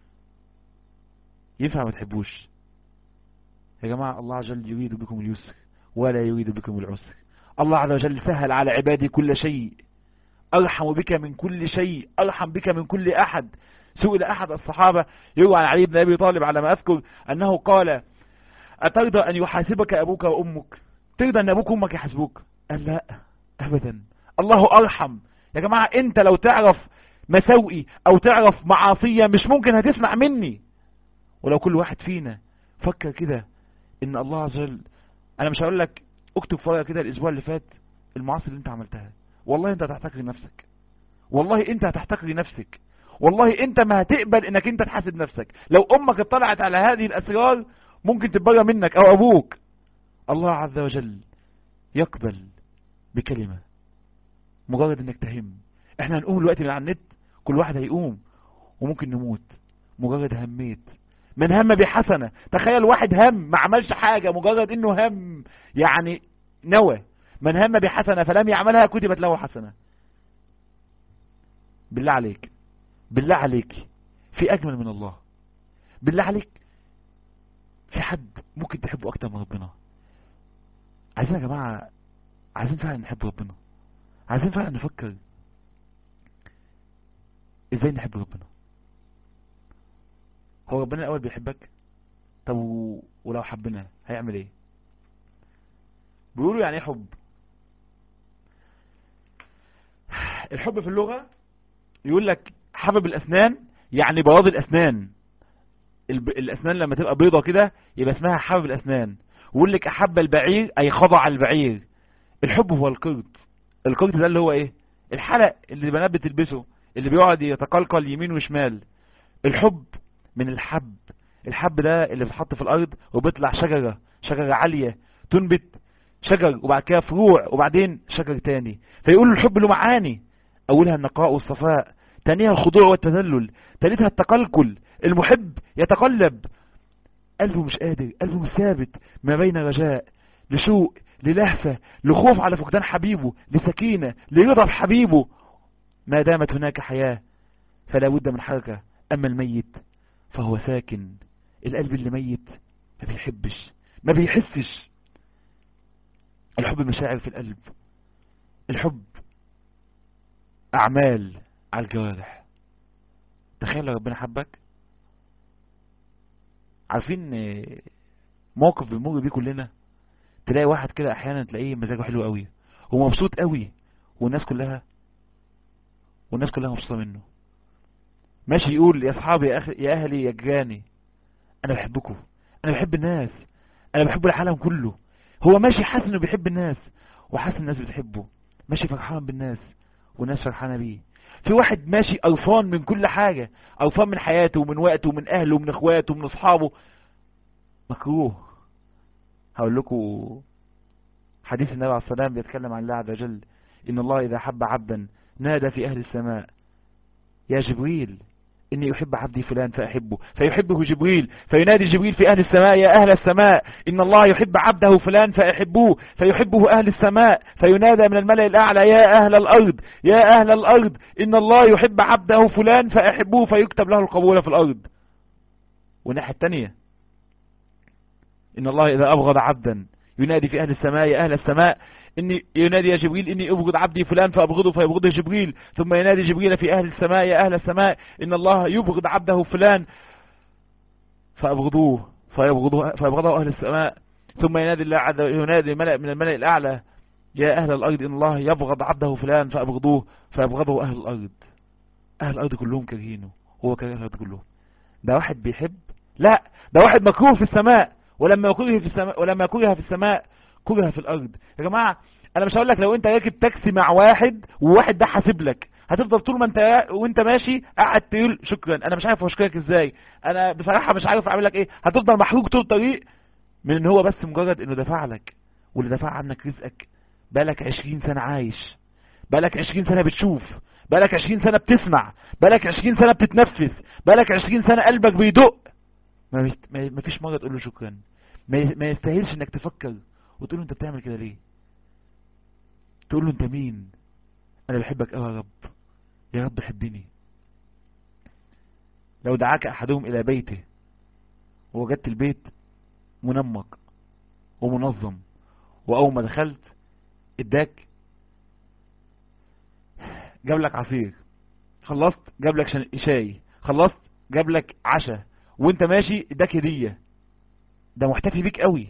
ينفع ما تحبوش يا جماعة الله عز وجل يريد بكم اليسر ولا يريد بكم العسر الله عز وجل سهل على عباده كل شيء أرحم بك من كل شيء أرحم بك من كل أحد سئل أحد الصحابة يروى عن علي بن أبي طالب على ما أذكر أنه قال أترضى أن يحاسبك أبوك وأمك ترضى أن أبوك وأمك يحاسبوك قال لا أبدا الله أرحم يا جماعة أنت لو تعرف مساوئي أو تعرف معاصية مش ممكن هتسمع مني ولو كل واحد فينا فكر كده ان الله عز وجل انا مش هقول لك اكتب فورقه كده الاسبوع اللي فات المعاصي اللي انت عملتها والله انت هتحتقر نفسك والله انت هتحتقر نفسك والله انت ما هتقبل انك انت تحاسب نفسك لو امك اطلعت على هذه الاسرار ممكن تتبرى منك او ابوك الله عز وجل يقبل بكلمة مجرد انك تهم احنا هنقوم دلوقتي من على النت كل واحد هيقوم وممكن نموت مجرد هميت من هم بحسنة تخيل واحد هم ما عملش حاجة مجرد انه هم يعني نوى من هم بحسنة فلم يعملها كتبت له حسنة بالله عليك بالله عليك في اجمل من الله بالله عليك في حد ممكن تحبه اكتر من ربنا عايزين يا جماعة عايزين فعلا نحب ربنا عايزين فعلا نفكر ازاي نحب ربنا هو ربنا الاول بيحبك طب و... ولو حبنا هيعمل ايه بيقولوا يعني ايه حب الحب في اللغة يقول لك حبب الاسنان يعني بياض الاسنان الب... الاسنان لما تبقى بيضة كده يبقى اسمها حبب الاسنان ويقول لك احب البعير اي خضع البعير الحب هو القرد القرد ده اللي هو ايه الحلق اللي البنات بتلبسه اللي بيقعد يتقلقل يمين وشمال الحب من الحب الحب ده اللي بتحط في الارض وبيطلع شجرة شجرة عالية تنبت شجر وبعد كده فروع وبعدين شجر تاني فيقول الحب له معاني اولها النقاء والصفاء تانيها الخضوع والتذلل تالتها التقلقل المحب يتقلب قلبه مش قادر قلبه مش ثابت ما بين رجاء لشوق للهفة لخوف على فقدان حبيبه لسكينة لرضا بحبيبه ما دامت هناك حياة فلا بد من حركة أما الميت فهو ساكن القلب اللي ميت ما بيحبش ما بيحسش الحب مشاعر في القلب الحب اعمال على الجوارح تخيل لو ربنا حبك عارفين موقف بنمر بيه كلنا تلاقي واحد كده احيانا تلاقيه مزاجه حلو قوي ومبسوط قوي والناس كلها والناس كلها مبسوطه منه ماشي يقول يا اصحابي يا, أخي يا اهلي يا جيراني انا بحبكم انا بحب الناس انا بحب العالم كله هو ماشي حاسس انه بيحب الناس وحاسس الناس بتحبه ماشي فرحان بالناس والناس فرحانه بيه في واحد ماشي قرفان من كل حاجة قرفان من حياته ومن وقته ومن اهله ومن اخواته ومن اصحابه مكروه هقول لكم حديث النبي عليه السلام بيتكلم عن الله عز وجل ان الله اذا حب عبدا نادى في اهل السماء يا جبريل إني أحب عبدي فلان فأحبه فيحبه جبريل فينادي جبريل في أهل السماء يا أهل السماء إن الله يحب عبده فلان فأحبوه فيحبه أهل السماء فينادى من الملأ الأعلى يا أهل الأرض يا أهل الأرض إن الله يحب عبده فلان فأحبوه فيكتب له القبول في الأرض والناحية الثانية إن الله إذا أبغض عبدا ينادي في أهل السماء يا أهل السماء إني ينادي يا جبريل إني أبغض عبدي فلان فأبغضه فيبغضه جبريل ثم ينادي جبريل في أهل السماء يا أهل السماء إن الله يبغض عبده فلان فأبغضوه فيبغضه فيبغضه أهل السماء ثم ينادي الله عز ينادي ملأ من الملأ الأعلى يا أهل الأرض إن الله يبغض عبده فلان فأبغضوه فيبغضه أهل الأرض أهل الأرض كلهم كارهينه هو كاره الأرض كلهم ده واحد بيحب لا ده واحد مكروه في السماء ولما يكره في السماء ولما يكره في السماء كره في الارض يا جماعه انا مش هقول لك لو انت راكب تاكسي مع واحد وواحد ده حاسب لك هتفضل طول ما انت وانت ماشي قاعد تقول شكرا انا مش عارف اشكرك ازاي انا بصراحه مش عارف اعمل لك ايه هتفضل محروق طول الطريق من ان هو بس مجرد انه دفع لك واللي دفع عنك رزقك بقالك 20 سنه عايش بقالك 20 سنه بتشوف بقالك 20 سنه بتسمع بقالك 20 سنه بتتنفس بقالك 20 سنه قلبك بيدق ما فيش مره تقول له شكرا ما يستاهلش انك تفكر وتقول له انت بتعمل كده ليه تقول له انت مين انا بحبك قوي يا رب يا رب حبني لو دعاك احدهم الى بيته ووجدت البيت منمق ومنظم واول ما دخلت اداك جاب لك عصير خلصت جاب لك شاي خلصت جاب لك عشاء وانت ماشي اداك هديه ده محتفي بيك قوي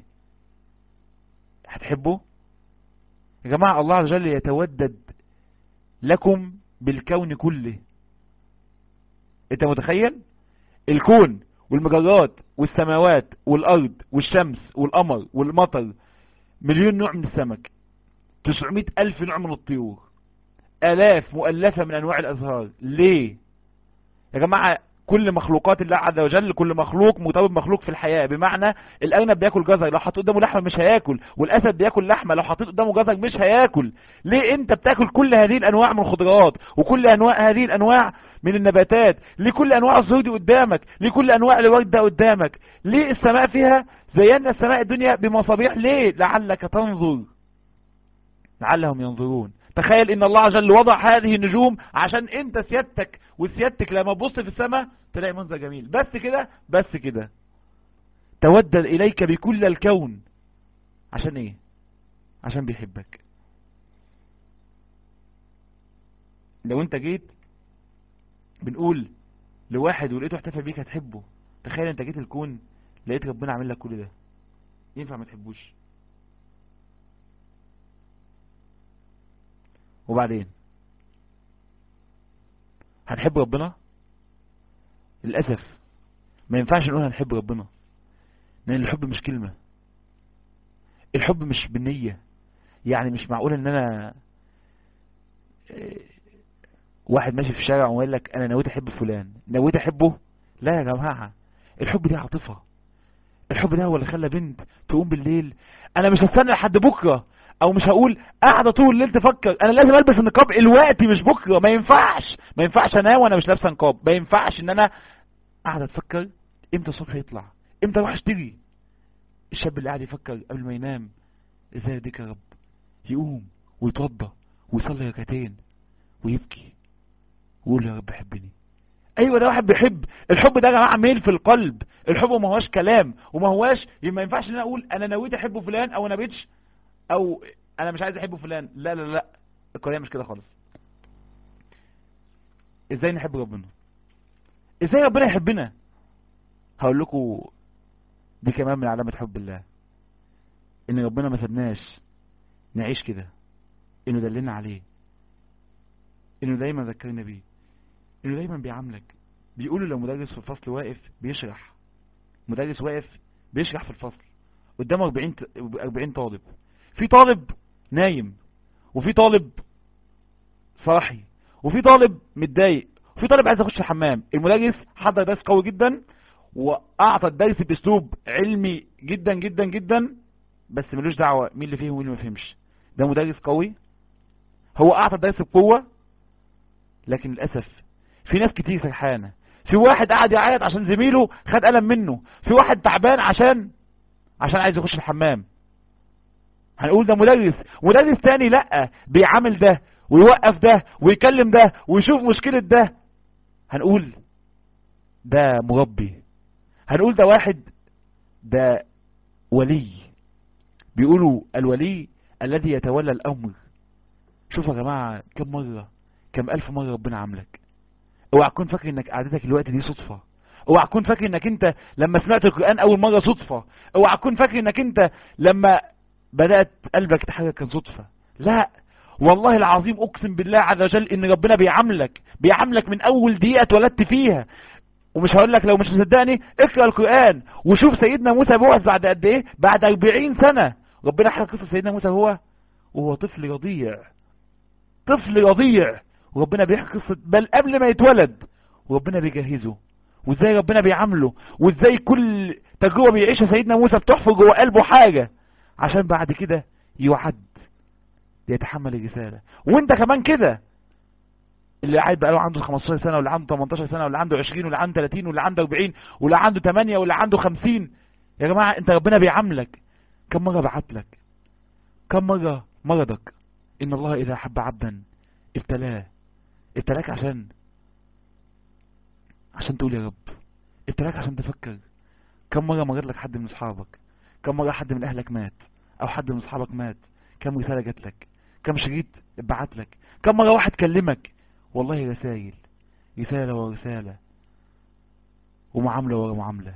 هتحبه يا جماعة الله عز وجل يتودد لكم بالكون كله انت متخيل الكون والمجرات والسماوات والارض والشمس والقمر والمطر مليون نوع من السمك 900 الف نوع من الطيور الاف مؤلفة من انواع الازهار ليه يا جماعة كل مخلوقات الله عز وجل كل مخلوق مرتبط مخلوق في الحياة بمعنى الارنب بياكل جزر لو حطيت قدامه لحمة مش هياكل والاسد بياكل لحمة لو حطيت قدامه جزر مش هياكل ليه انت بتاكل كل هذه الانواع من الخضروات وكل انواع هذه الانواع من النباتات ليه كل انواع الزهور دي قدامك ليه كل انواع الورد ده قدامك ليه السماء فيها زينا السماء الدنيا بمصابيح ليه لعلك تنظر لعلهم ينظرون تخيل ان الله عز وجل وضع هذه النجوم عشان انت سيادتك وسيادتك لما تبص في السماء تلاقي منظر جميل بس كده بس كده تودد اليك بكل الكون عشان ايه عشان بيحبك لو انت جيت بنقول لواحد ولقيته احتفل بيك هتحبه تخيل انت جيت الكون لقيت ربنا عامل لك كل ده ينفع ما تحبوش وبعدين هنحب ربنا للأسف ما ينفعش نقول هنحب ربنا لأن الحب مش كلمة الحب مش بالنية يعني مش معقول ان انا واحد ماشي في الشارع وقال لك انا نويت احب فلان نويت احبه لا يا جماعة الحب دي عاطفة الحب ده هو اللي خلى بنت تقوم بالليل انا مش هستنى لحد بكرة او مش هقول قاعده طول الليل تفكر انا لازم البس النقاب الوقتي مش بكره ما ينفعش ما ينفعش انام وانا مش لابسه نقاب ما ينفعش ان انا قاعده تفكر امتى الصبح يطلع امتى اروح اشتري الشاب اللي قاعد يفكر قبل ما ينام ازاي يديك يا رب يقوم ويتوضى ويصلي ركعتين ويبكي ويقول يا رب حبني ايوه ده واحد بيحب الحب ده يا جماعه ميل في القلب الحب ما هواش كلام وما هواش ما ينفعش ان انا اقول انا نويت احب فلان او انا بيتش او انا مش عايز احب فلان لا لا لا القضيه مش كده خالص ازاي نحب ربنا ازاي ربنا يحبنا هقول لكم دي كمان من علامة حب الله ان ربنا ما سبناش نعيش كده انه دلنا عليه انه دايما ذكرنا بيه انه دايما بيعاملك بيقولوا لو مدرس في الفصل واقف بيشرح مدرس واقف بيشرح في الفصل قدامه 40 40 طالب في طالب نايم وفي طالب صاحي وفي طالب متضايق وفي طالب عايز يخش الحمام المدرس حضر درس قوي جدا واعطى الدرس باسلوب علمي جدا جدا جدا بس ملوش دعوه مين اللي فهم ومين اللي ما فهمش ده مدرس قوي هو اعطى الدرس بقوه لكن للاسف في ناس كتير سرحانه في واحد قاعد يعيط عشان زميله خد قلم منه في واحد تعبان عشان عشان عايز يخش الحمام هنقول ده مدرس مدرس تاني لا بيعامل ده ويوقف ده ويكلم ده ويشوف مشكلة ده هنقول ده مربي هنقول ده واحد ده ولي بيقولوا الولي الذي يتولى الامر شوفوا يا جماعة كم مرة كم الف مرة ربنا عاملك اوعى تكون فاكر انك قعدتك الوقت دي صدفة اوعى تكون فاكر انك انت لما سمعت القرآن اول مرة صدفة اوعى تكون فاكر انك انت لما بدأت قلبك تحرك كان صدفة لا والله العظيم اقسم بالله عز وجل ان ربنا بيعاملك بيعاملك من اول دقيقة اتولدت فيها ومش هقول لك لو مش مصدقني اقرا القرآن وشوف سيدنا موسى بعث بعد قد ايه بعد 40 سنة ربنا حكى قصة سيدنا موسى هو وهو طفل رضيع طفل رضيع وربنا بيحكي قصة بل قبل ما يتولد وربنا بيجهزه وازاي ربنا بيعامله وازاي كل تجربة بيعيشها سيدنا موسى بتحفر جوه قلبه حاجة عشان بعد كده يعد يتحمل الرسالة وانت كمان كده اللي قاعد بقى له عنده 15 سنة واللي عنده 18 سنة واللي عنده 20 واللي عنده 30 واللي عنده 40 واللي عنده 8 واللي عنده 50 يا جماعة انت ربنا بيعاملك كم مرة بعت لك كم مرة مرضك ان الله اذا حب عبدا ابتلاه ابتلاك عشان عشان تقول يا رب ابتلاك عشان تفكر كم مرة مرض لك حد من اصحابك كم مرة حد من اهلك مات او حد من اصحابك مات كم رسالة جات لك كم شريط اتبعت لك كم مرة واحد كلمك والله رسائل رسالة ورسالة ومعاملة ورا معاملة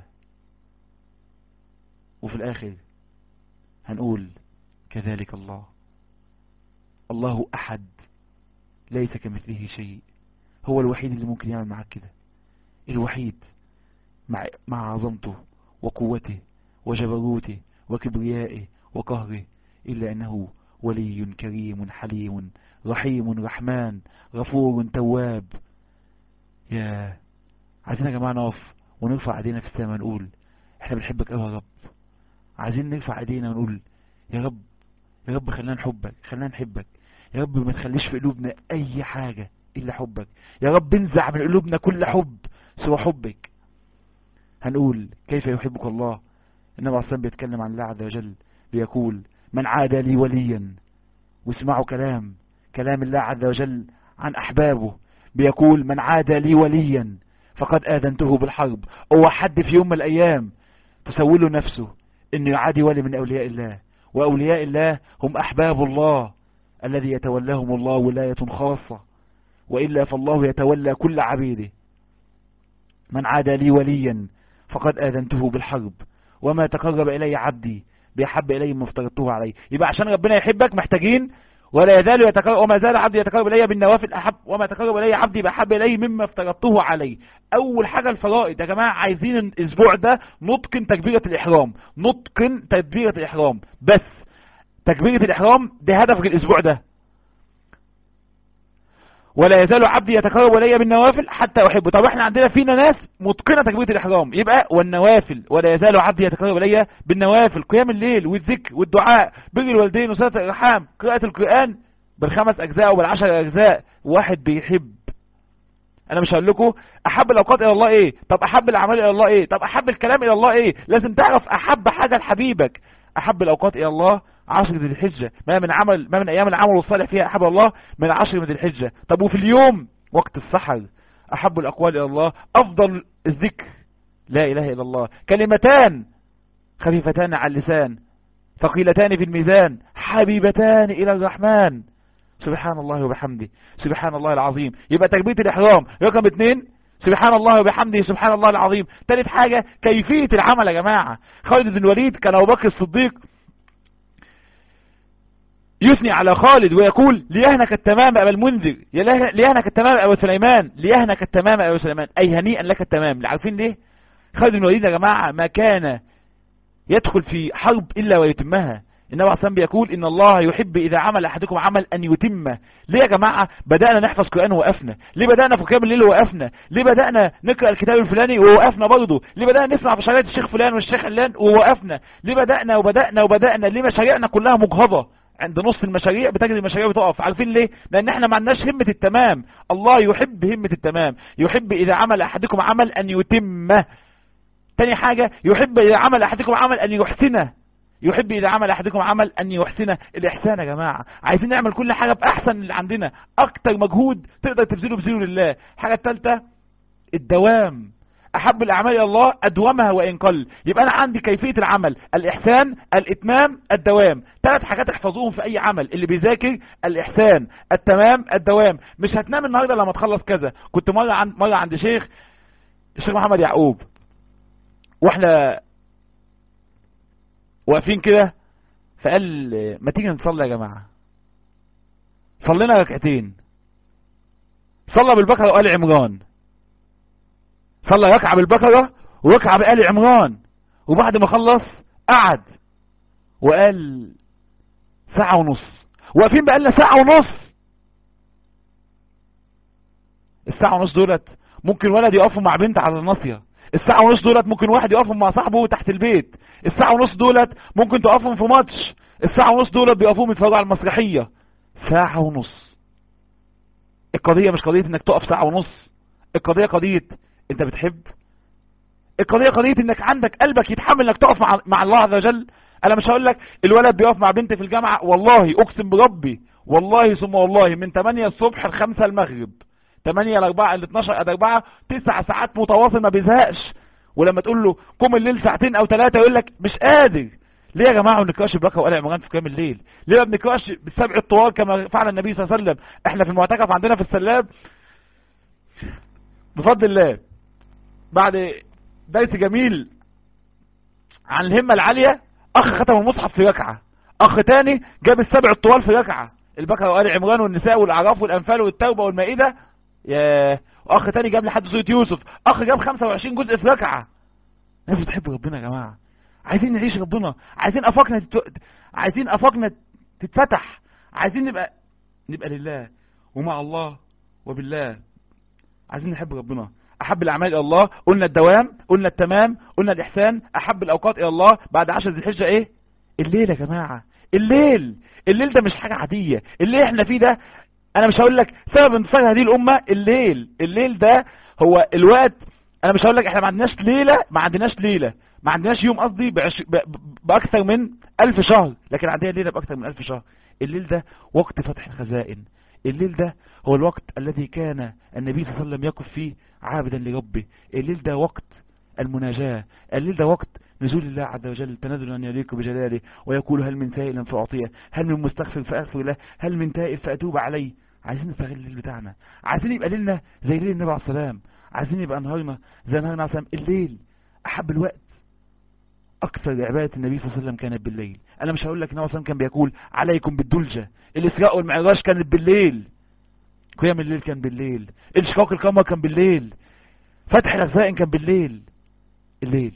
وفي الاخر هنقول كذلك الله الله احد ليس كمثله شيء هو الوحيد اللي ممكن يعمل معاك كده الوحيد مع, مع عظمته وقوته وجبروته وكبريائه وقهره إلا أنه ولي كريم حليم رحيم رحمن غفور تواب يا عايزين يا جماعة نقف ونرفع ايدينا في السماء نقول احنا بنحبك قوي يا رب عايزين نرفع ايدينا ونقول يا رب يا رب خلينا نحبك خلينا نحبك يا رب ما تخليش في قلوبنا اي حاجة الا حبك يا رب انزع من قلوبنا كل حب سوى حبك هنقول كيف يحبك الله النبي عليه الصلاة بيتكلم عن الله عز وجل بيقول من عاد لي وليا واسمعوا كلام كلام الله عز وجل عن احبابه بيقول من عاد لي وليا فقد آذنته بالحرب هو حد في يوم من الايام تسوله نفسه انه يعادي ولي من اولياء الله واولياء الله هم احباب الله الذي يتولاهم الله ولاية خاصة وإلا فالله يتولى كل عبيده من عاد لي وليا فقد آذنته بالحرب وما تقرب إلي عبدي بيحب إلي ما افترضته عليه يبقى عشان ربنا يحبك محتاجين ولا يزال يتقرب وما زال عبدي يتقرب إلي بالنوافل أحب وما تقرب إلي عبدي بحب إلي مما افترضته عليه أول حاجة الفرائض يا جماعة عايزين الأسبوع ده نتقن تكبيرة الإحرام نتقن تكبيرة الإحرام بس تكبيرة الإحرام ده هدفك الأسبوع ده ولا يزال عبدي يتقرب الي بالنوافل حتى احبه طب احنا عندنا فينا ناس متقنه تكبيره الاحرام يبقى والنوافل ولا يزال عبدي يتقرب الي بالنوافل قيام الليل والذكر والدعاء بر الوالدين وصله الارحام قراءه القران بالخمس اجزاء وبالعشر اجزاء واحد بيحب انا مش هقول لكم احب الاوقات الى الله ايه طب احب الاعمال الى الله ايه طب احب الكلام الى الله ايه لازم تعرف احب حاجه لحبيبك احب الاوقات الى الله عشر ذي الحجة ما من عمل ما من ايام العمل الصالح فيها احب الله من عشر من ذي الحجة طب وفي اليوم وقت السحر احب الاقوال الى الله افضل الذكر لا اله الا الله كلمتان خفيفتان على اللسان ثقيلتان في الميزان حبيبتان الى الرحمن سبحان الله وبحمده سبحان الله العظيم يبقى تكبيرة الاحرام رقم اتنين سبحان الله وبحمده سبحان الله العظيم ثالث حاجة كيفية العمل يا جماعة خالد بن الوليد كان ابو بكر الصديق يثني على خالد ويقول ليهنك التمام أبا المنذر ليهنك التمام أبا سليمان ليهنك التمام أبا سليمان أي هنيئا لك التمام عارفين ليه خالد بن الوليد يا جماعة ما كان يدخل في حرب إلا ويتمها النبي عليه الصلاة بيقول إن الله يحب إذا عمل أحدكم عمل أن يتمه ليه يا جماعة بدأنا نحفظ قرآن ووقفنا ليه بدأنا في قيام الليل ووقفنا ليه بدأنا نقرأ الكتاب الفلاني ووقفنا برضه ليه بدأنا نسمع في شريعة الشيخ فلان والشيخ علان ووقفنا ليه بدأنا وبدأنا وبدأنا ليه مشاريعنا كلها مجهضة عند نص المشاريع بتجد المشاريع بتقف عارفين ليه لان احنا ما عندناش همة التمام الله يحب همة التمام يحب اذا عمل احدكم عمل ان يتمه تاني حاجة يحب اذا عمل احدكم عمل ان يحسنه يحب اذا عمل احدكم عمل ان يحسنه الاحسان يا جماعة عايزين نعمل كل حاجة باحسن اللي عندنا اكتر مجهود تقدر تبذله بذله لله الحاجة الثالثة الدوام احب الاعمال الى الله ادومها وان قل يبقى انا عندي كيفية العمل الاحسان الاتمام الدوام ثلاث حاجات احفظوهم في اي عمل اللي بيذاكر الاحسان التمام الدوام مش هتنام النهاردة لما تخلص كذا كنت مرة عند, مرة عند شيخ الشيخ محمد يعقوب واحنا واقفين كده فقال ما تيجي نصلي يا جماعة صلينا ركعتين صلى بالبقرة وقال عمران صلى ركعة بالبقرة وركعة بآل عمران وبعد ما خلص قعد وقال ساعة ونص واقفين بقالنا ساعة ونص الساعة ونص دولت ممكن ولد يقفوا مع بنت على الناصية الساعة ونص دولت ممكن واحد يقفهم مع صاحبه تحت البيت الساعة ونص دولت ممكن تقفهم في ماتش الساعة ونص دولت بيقفوهم يتفرجوا على المسرحية ساعة ونص القضية مش قضية انك تقف ساعة ونص القضية قضية انت بتحب القضية قضية انك عندك قلبك يتحمل انك تقف مع, مع الله عز وجل انا مش هقول لك الولد بيقف مع بنت في الجامعة والله اقسم بربي والله ثم والله من 8 الصبح ل 5 المغرب 8 ل 4 ل 12 ل 4 9 ساعات متواصل ما بيزهقش ولما تقول له قوم الليل ساعتين او ثلاثة يقول لك مش قادر ليه يا جماعة ما بنقراش البقرة وآل عمران في قيام الليل ليه ما بنقراش بالسبع الطوال كما فعل النبي صلى الله عليه وسلم احنا في المعتكف عندنا في السلاب بفضل الله بعد درس جميل عن الهمة العالية اخ ختم المصحف في ركعة اخ تاني جاب السبع الطوال في ركعة البقرة وآل عمران والنساء والأعراف والأنفال والتوبة والمائدة يا اخ تاني جاب لحد سورة يوسف اخ جاب 25 جزء في ركعة ناس بتحب ربنا يا جماعة عايزين نعيش ربنا عايزين افاقنا تت... عايزين افاقنا تتفتح عايزين نبقى نبقى لله ومع الله وبالله عايزين نحب ربنا احب الاعمال الى الله قلنا الدوام قلنا التمام قلنا الاحسان احب الاوقات الى الله بعد عشر ذي الحجه ايه الليل يا جماعه الليل الليل ده مش حاجه عاديه الليل احنا فيه ده انا مش هقول لك سبب انتصار هذه الامه الليل الليل ده هو الوقت انا مش هقول لك احنا ما عندناش ليله ما عندناش ليله ما عندناش يوم قصدي بعش... ب... باكثر من ألف شهر لكن عندنا ليله باكثر من ألف شهر الليل ده وقت فتح الخزائن الليل ده هو الوقت الذي كان النبي صلى الله عليه وسلم يقف فيه عابدا لربه الليل ده وقت المناجاة الليل ده وقت نزول الله عز وجل تنزل أن يليق بجلاله ويقول هل من سائل فأعطيه هل من مستغفر فأغفر له هل من تائب فأتوب عليه عايزين نستغل الليل بتاعنا عايزين يبقى ليلنا زي ليل النبي عليه السلام عايزين يبقى نهارنا زي نهارنا عليه السلام الليل أحب الوقت أكثر عبادة النبي صلى الله عليه وسلم كانت بالليل أنا مش هقول لك النبي صلى الله عليه وسلم كان بيقول عليكم بالدلجة الإسراء والمعراج كانت بالليل قيام الليل كان بالليل انشقاق القمر كان بالليل فتح الخزائن كان بالليل الليل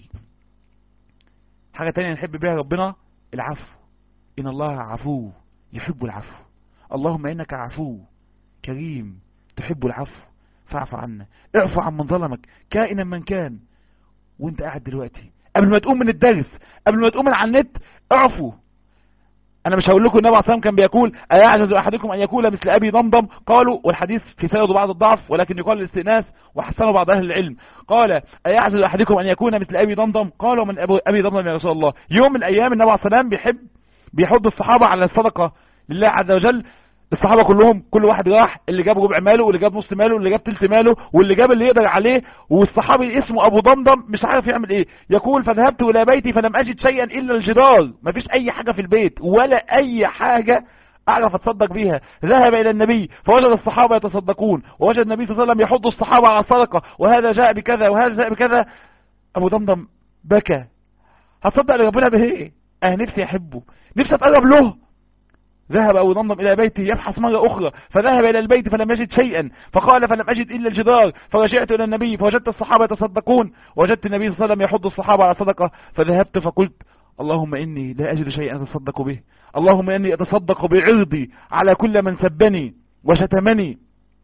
حاجة تانية نحب بيها ربنا العفو إن الله عفو يحب العفو اللهم إنك عفو كريم تحب العفو فاعف عنا اعفو عن من ظلمك كائنا من كان وانت قاعد دلوقتي قبل ما تقوم من الدرس قبل ما تقوم من على النت اعفو انا مش هقول لكم النبي عليه الصلاه كان بيقول ايعجز احدكم ان يقول مثل ابي ضمضم قالوا والحديث في سند بعض الضعف ولكن يقال للاستئناس وحسنه بعض اهل العلم قال ايعجز احدكم ان يكون مثل ابي ضمضم قالوا من ابي ضمضم يا رسول الله يوم من الايام النبي عليه الصلاه بيحب بيحض الصحابه على الصدقه لله عز وجل الصحابة كلهم كل واحد راح اللي جاب ربع ماله واللي جاب نص ماله واللي جاب تلت ماله واللي جاب اللي يقدر عليه والصحابي اسمه ابو ضمضم مش عارف يعمل ايه يقول فذهبت الى بيتي فلم اجد شيئا الا الجدار مفيش اي حاجة في البيت ولا اي حاجة اعرف اتصدق بيها ذهب الى النبي فوجد الصحابة يتصدقون ووجد النبي صلى الله عليه وسلم يحض الصحابة على الصدقة وهذا جاء بكذا وهذا جاء بكذا ابو ضمضم بكى هتصدق لربنا بايه اه نفسي احبه نفسي اتقرب له ذهب أبو ضمضم إلى بيته يبحث مرة أخرى فذهب إلى البيت فلم يجد شيئا فقال فلم أجد إلا الجدار فرجعت إلى النبي فوجدت الصحابة يتصدقون وجدت النبي صلى الله عليه وسلم يحض الصحابة على صدقة فذهبت فقلت اللهم إني لا أجد شيئا أتصدق به اللهم إني أتصدق بعرضي على كل من سبني وشتمني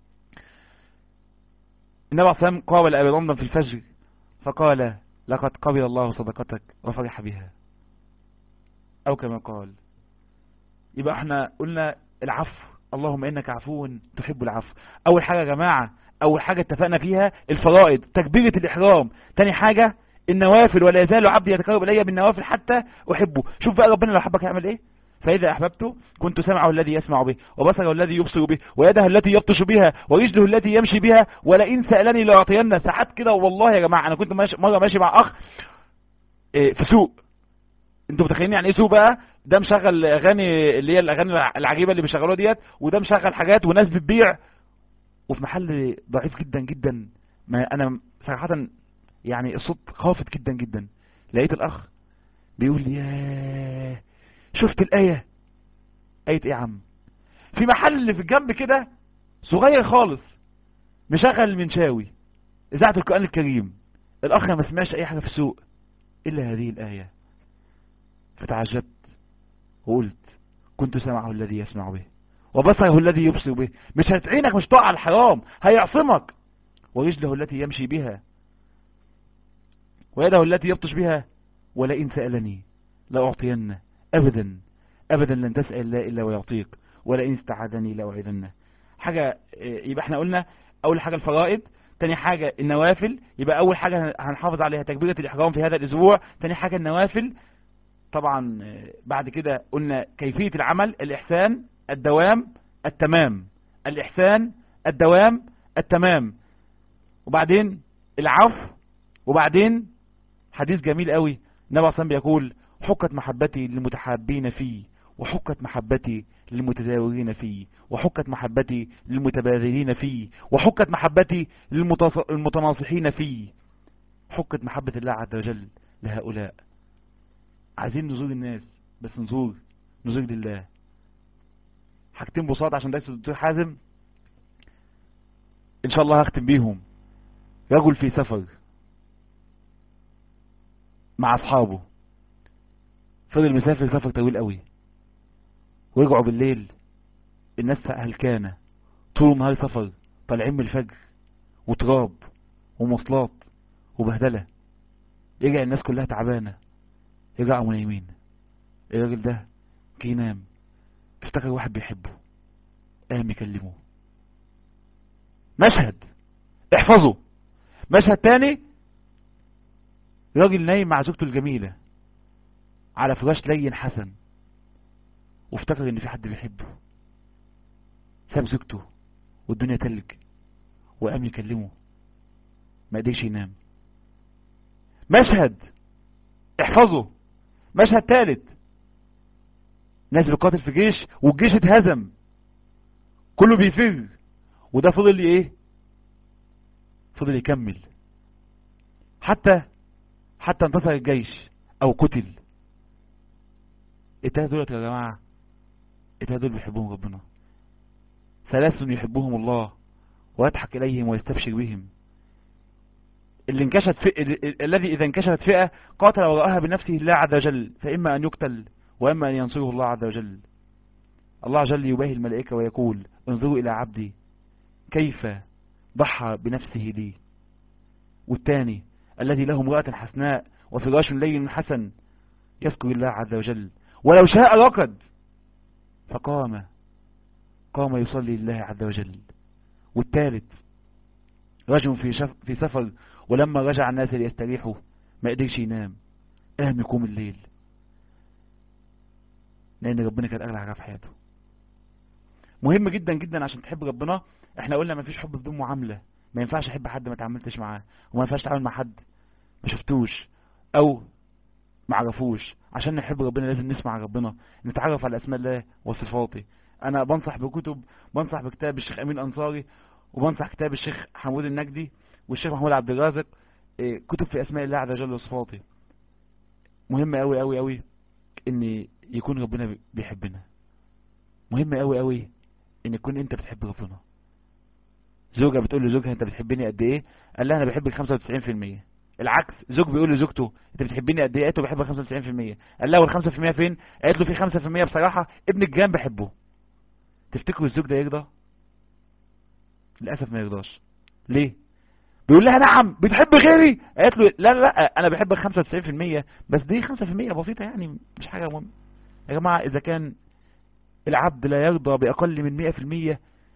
النبي عليه الصلاة قابل أبي ضمضم في الفجر فقال لقد قبل الله صدقتك وفرح بها أو كما قال يبقى احنا قلنا العفو اللهم انك عفو تحب العفو اول حاجة يا جماعة اول حاجة اتفقنا فيها الفرائض تكبيرة الاحرام تاني حاجة النوافل ولا يزال عبدي يتقرب الي بالنوافل حتى احبه شوف بقى ربنا لو حبك يعمل ايه فإذا أحببته كنت سمعه الذي يسمع به وبصره الذي يبصر به ويده التي يبطش بها ورجله التي يمشي بها ولئن سألني لأعطينا ساعات كده والله يا جماعة أنا كنت ماشي مرة ماشي مع أخ إيه في سوق انتوا متخيلين يعني ايه سوق بقى ده مشغل اغاني اللي هي الاغاني العجيبه اللي بيشغلوها ديت وده مشغل حاجات وناس بتبيع وفي محل ضعيف جدا جدا ما انا صراحه يعني الصوت خافت جدا جدا لقيت الاخ بيقول لي ياه شفت الايه ايه ايه يا عم في محل اللي في الجنب كده صغير خالص مشغل المنشاوي اذاعه القران الكريم الاخ ما سمعش اي حاجه في السوق الا هذه الايه فتعجبت وقلت كنت سمعه الذي يسمع به وبصره الذي يبصر به مش هتعينك مش تقع على الحرام هيعصمك ورجله التي يمشي بها ويده التي يبطش بها ولئن سألني لأعطينه أبدا أبدا لن تسأل الله إلا ويعطيك ولئن استعاذني لأعيذنه حاجة يبقى احنا قلنا أول حاجة الفرائض تاني حاجة النوافل يبقى أول حاجة هنحافظ عليها تكبيرة الإحرام في هذا الأسبوع تاني حاجة النوافل طبعا بعد كده قلنا كيفية العمل الإحسان الدوام التمام الإحسان الدوام التمام وبعدين العفو وبعدين حديث جميل قوي النبي صلى بيقول حكت محبتي للمتحابين فيه وحكت محبتي للمتزاورين فيه وحكت محبتي للمتبادلين فيه وحكت محبتي للمتناصحين فيه حكت محبة الله عز وجل لهؤلاء عايزين نزور الناس بس نزور نزور لله حاجتين بساط عشان درس الدكتور حازم ان شاء الله هختم بيهم رجل في سفر مع اصحابه فضل مسافر سفر طويل قوي ورجعوا بالليل الناس هلكانه طول النهار سفر طالعين من الفجر وتراب ومواصلات وبهدله يرجع الناس كلها تعبانه يرجعوا منيمين الراجل ده جه ينام افتكر واحد بيحبه قام يكلمه مشهد احفظه مشهد تاني راجل نايم مع زوجته الجميلة على فراش لين حسن وافتكر ان في حد بيحبه ساب زوجته والدنيا تلج وقام يكلمه ما قدرش ينام مشهد احفظه مشهد ثالث ناس بتقاتل في جيش والجيش اتهزم كله بيفر وده فضل ايه فضل يكمل حتى حتى انتصر الجيش او قتل التلاته دولت يا جماعة التلاته دول بيحبهم ربنا ثلاث يحبهم الله ويضحك اليهم ويستبشر بهم اللي انكشفت فئة الذي اذا انكشفت فئة قاتل وراءها بنفسه الله عز وجل فاما ان يقتل واما ان ينصره الله عز وجل الله عز وجل يباهي الملائكة ويقول انظروا الى عبدي كيف ضحى بنفسه لي والثاني الذي له امرأة حسناء وفراش لين حسن يذكر الله عز وجل ولو شاء ركض فقام قام يصلي لله عز وجل والثالث رجل في, شف في سفر ولما رجع الناس ليستريحوا ما قدرش ينام قام يقوم الليل لان ربنا كانت اغلى حاجه في حياته مهم جدا جدا عشان تحب ربنا احنا قلنا ما فيش حب بدون معاملة ما ينفعش احب حد ما تعاملتش معاه وما ينفعش اتعامل مع حد ما شفتوش او ما عرفوش عشان نحب ربنا لازم نسمع ربنا نتعرف على اسماء الله وصفاته انا بنصح بكتب بنصح بكتاب الشيخ امين انصاري وبنصح كتاب الشيخ حمود النجدي والشيخ محمود عبد الرازق إيه، كتب في اسماء الله عز وجل وصفاته مهم قوي قوي قوي ان يكون ربنا بيحبنا مهم قوي قوي ان يكون انت بتحب ربنا زوجة بتقول لزوجها انت بتحبني قد ايه قال لها انا بحبك 95% العكس زوج بيقول لزوجته انت بتحبني قد ايه قالت له بحبك 95% قال لها وال 5% فين قالت له في 5% بصراحة ابن الجيران بحبه تفتكروا الزوج ده يرضى للاسف ما يرضاش ليه بيقول لها نعم بتحب غيري قالت له لا لا لا انا بحبك 95% بس دي 5% بسيطة يعني مش حاجة مهمة يا جماعة اذا كان العبد لا يرضى باقل من 100%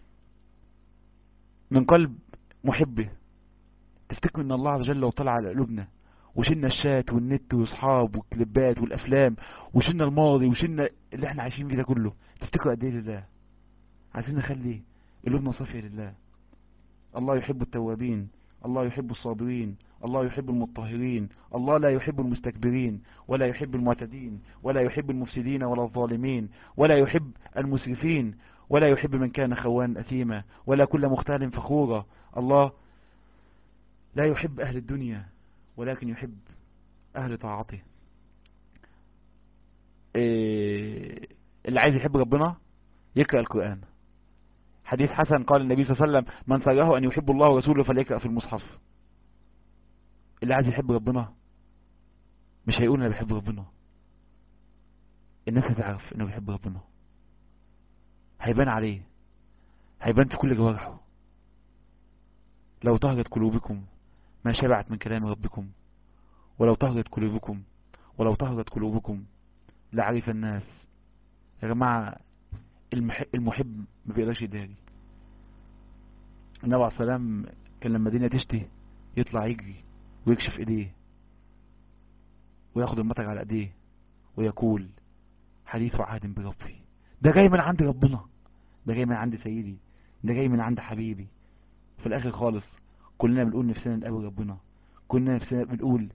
من قلب محبه تفتكروا ان الله عز وجل لو طلع على قلوبنا وشلنا الشات والنت واصحاب والكليبات والافلام وشلنا الماضي وشلنا اللي احنا عايشين فيه ده كله تفتكروا قد ايه لله عايزين نخلي قلوبنا صافيه لله الله يحب التوابين الله يحب الصابرين الله يحب المطهرين الله لا يحب المستكبرين ولا يحب المعتدين ولا يحب المفسدين ولا الظالمين ولا يحب المسرفين ولا يحب من كان خوان أثيما ولا كل مختال فخورا الله لا يحب أهل الدنيا ولكن يحب أهل طاعته إيه اللي عايز يحب ربنا يقرأ القرآن حديث حسن قال النبي صلى الله عليه وسلم من سره أن يحب الله ورسوله فليقرأ في المصحف اللي عايز يحب ربنا مش هيقول أنا بحب ربنا الناس هتعرف أنه بيحب ربنا هيبان عليه هيبان في كل جوارحه لو طهرت قلوبكم ما شبعت من كلام ربكم ولو طهرت قلوبكم ولو طهرت قلوبكم لعرف الناس يا جماعة المحب ما بيقدرش يداري النبي عليه السلام كان لما الدنيا تشتي يطلع يجري ويكشف ايديه وياخد المطر على ايديه ويقول حديث عهد بربي ده جاي من عند ربنا ده جاي من عند سيدي ده جاي من عند حبيبي في الاخر خالص كلنا بنقول نفسنا نقابل ربنا كلنا نفسنا بنقول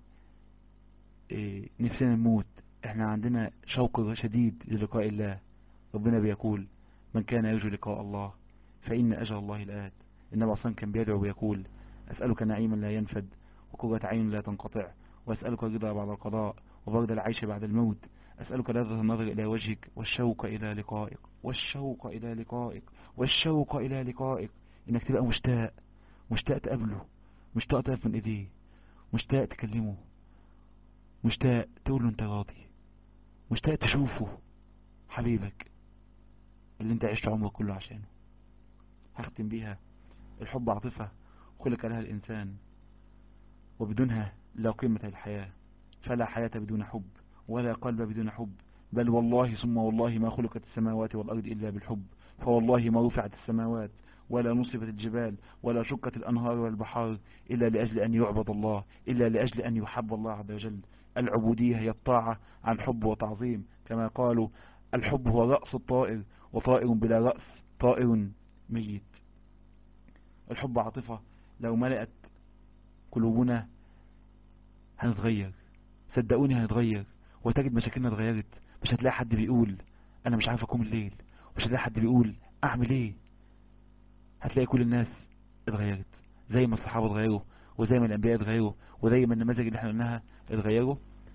إيه نفسنا نموت احنا عندنا شوق شديد للقاء الله ربنا بيقول من كان يرجو لقاء الله فإن أجل الله الآت النبي أصلا كان بيدعو ويقول أسألك نعيما لا ينفد وقرة عين لا تنقطع وأسألك الرضا بعد القضاء وبرد العيش بعد الموت أسألك لذة النظر إلى وجهك والشوق إلى لقائك والشوق إلى لقائك والشوق إلى لقائك إنك تبقى مشتاق مشتاق تقابله مشتاق تقف من إيديه مشتاق تكلمه مشتاق تقول له أنت راضي مشتاق تشوفه حبيبك اللي أنت عشت عمرك كله عشانه هختم بيها الحب عاطفة خلق لها الإنسان وبدونها لا قيمة للحياة فلا حياة بدون حب ولا قلب بدون حب بل والله ثم والله ما خلقت السماوات والأرض إلا بالحب فوالله ما رفعت السماوات ولا نصبت الجبال ولا شقت الأنهار والبحار إلا لأجل أن يعبد الله إلا لأجل أن يحب الله عز وجل العبودية هي الطاعة عن حب وتعظيم كما قالوا الحب هو رأس الطائر وطائر بلا رأس طائر ميت الحب عاطفة لو ملأت قلوبنا هنتغير صدقوني هنتغير وتجد مشاكلنا اتغيرت مش هتلاقي حد بيقول انا مش عارف اقوم الليل مش هتلاقي حد بيقول اعمل ايه هتلاقي كل الناس اتغيرت زي ما الصحابة اتغيروا وزي ما الانبياء اتغيروا وزي ما النماذج اللي احنا قلناها اتغيروا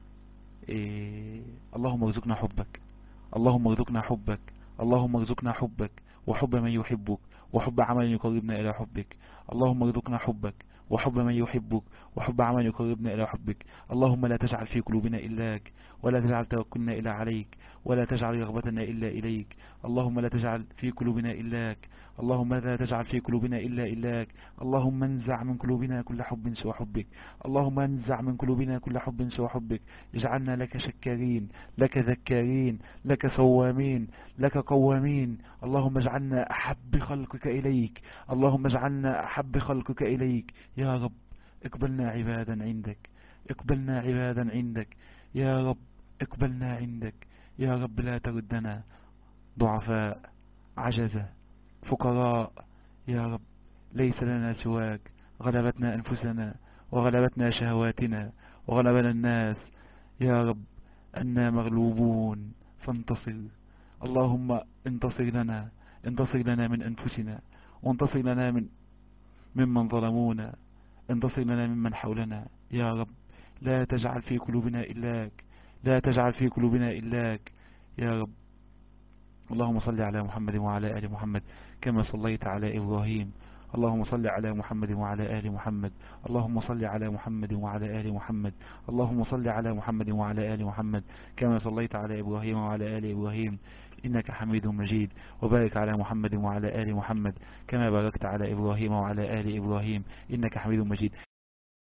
إيه اللهم ارزقنا حبك اللهم ارزقنا حبك اللهم ارزقنا حبك وحب من يحبك وحب عمل يقربنا الى حبك اللهم ارزقنا حبك وحب من يحبك وحب عمل يقربنا إلى حبك اللهم لا تجعل في قلوبنا إلاك ولا تجعل توكلنا إلا عليك ولا تجعل رغبتنا إلا إليك اللهم لا تجعل في قلوبنا إلاك اللهم لا تجعل في قلوبنا إلا إلاك اللهم انزع من قلوبنا كل حب سوى حبك اللهم انزع من قلوبنا كل حب سوى حبك اجعلنا لك شكارين لك ذكارين لك صوامين لك قوامين اللهم اجعلنا أحب خلقك إليك اللهم اجعلنا أحب خلقك إليك يا رب اقبلنا عبادا عندك اقبلنا عبادا عندك يا رب اقبلنا عندك يا رب لا تردنا ضعفاء عجزة فقراء يا رب ليس لنا سواك غلبتنا أنفسنا وغلبتنا شهواتنا وغلبنا الناس يا رب أنا مغلوبون فانتصر اللهم انتصر لنا انتصر لنا من أنفسنا وانتصر لنا من ممن ظلمونا انتصر لنا ممن حولنا يا رب لا تجعل في قلوبنا إلاك لا تجعل في قلوبنا إلاك يا رب اللهم صل على محمد وعلى آل محمد كما صليت على إبراهيم اللهم صل على محمد وعلى آل محمد اللهم صل على محمد وعلى آل محمد اللهم صل على محمد وعلى آل محمد كما صليت على إبراهيم وعلى آل إبراهيم إنك حميد مجيد وبارك على محمد وعلى آل محمد كما باركت على إبراهيم وعلى آل إبراهيم إنك حميد مجيد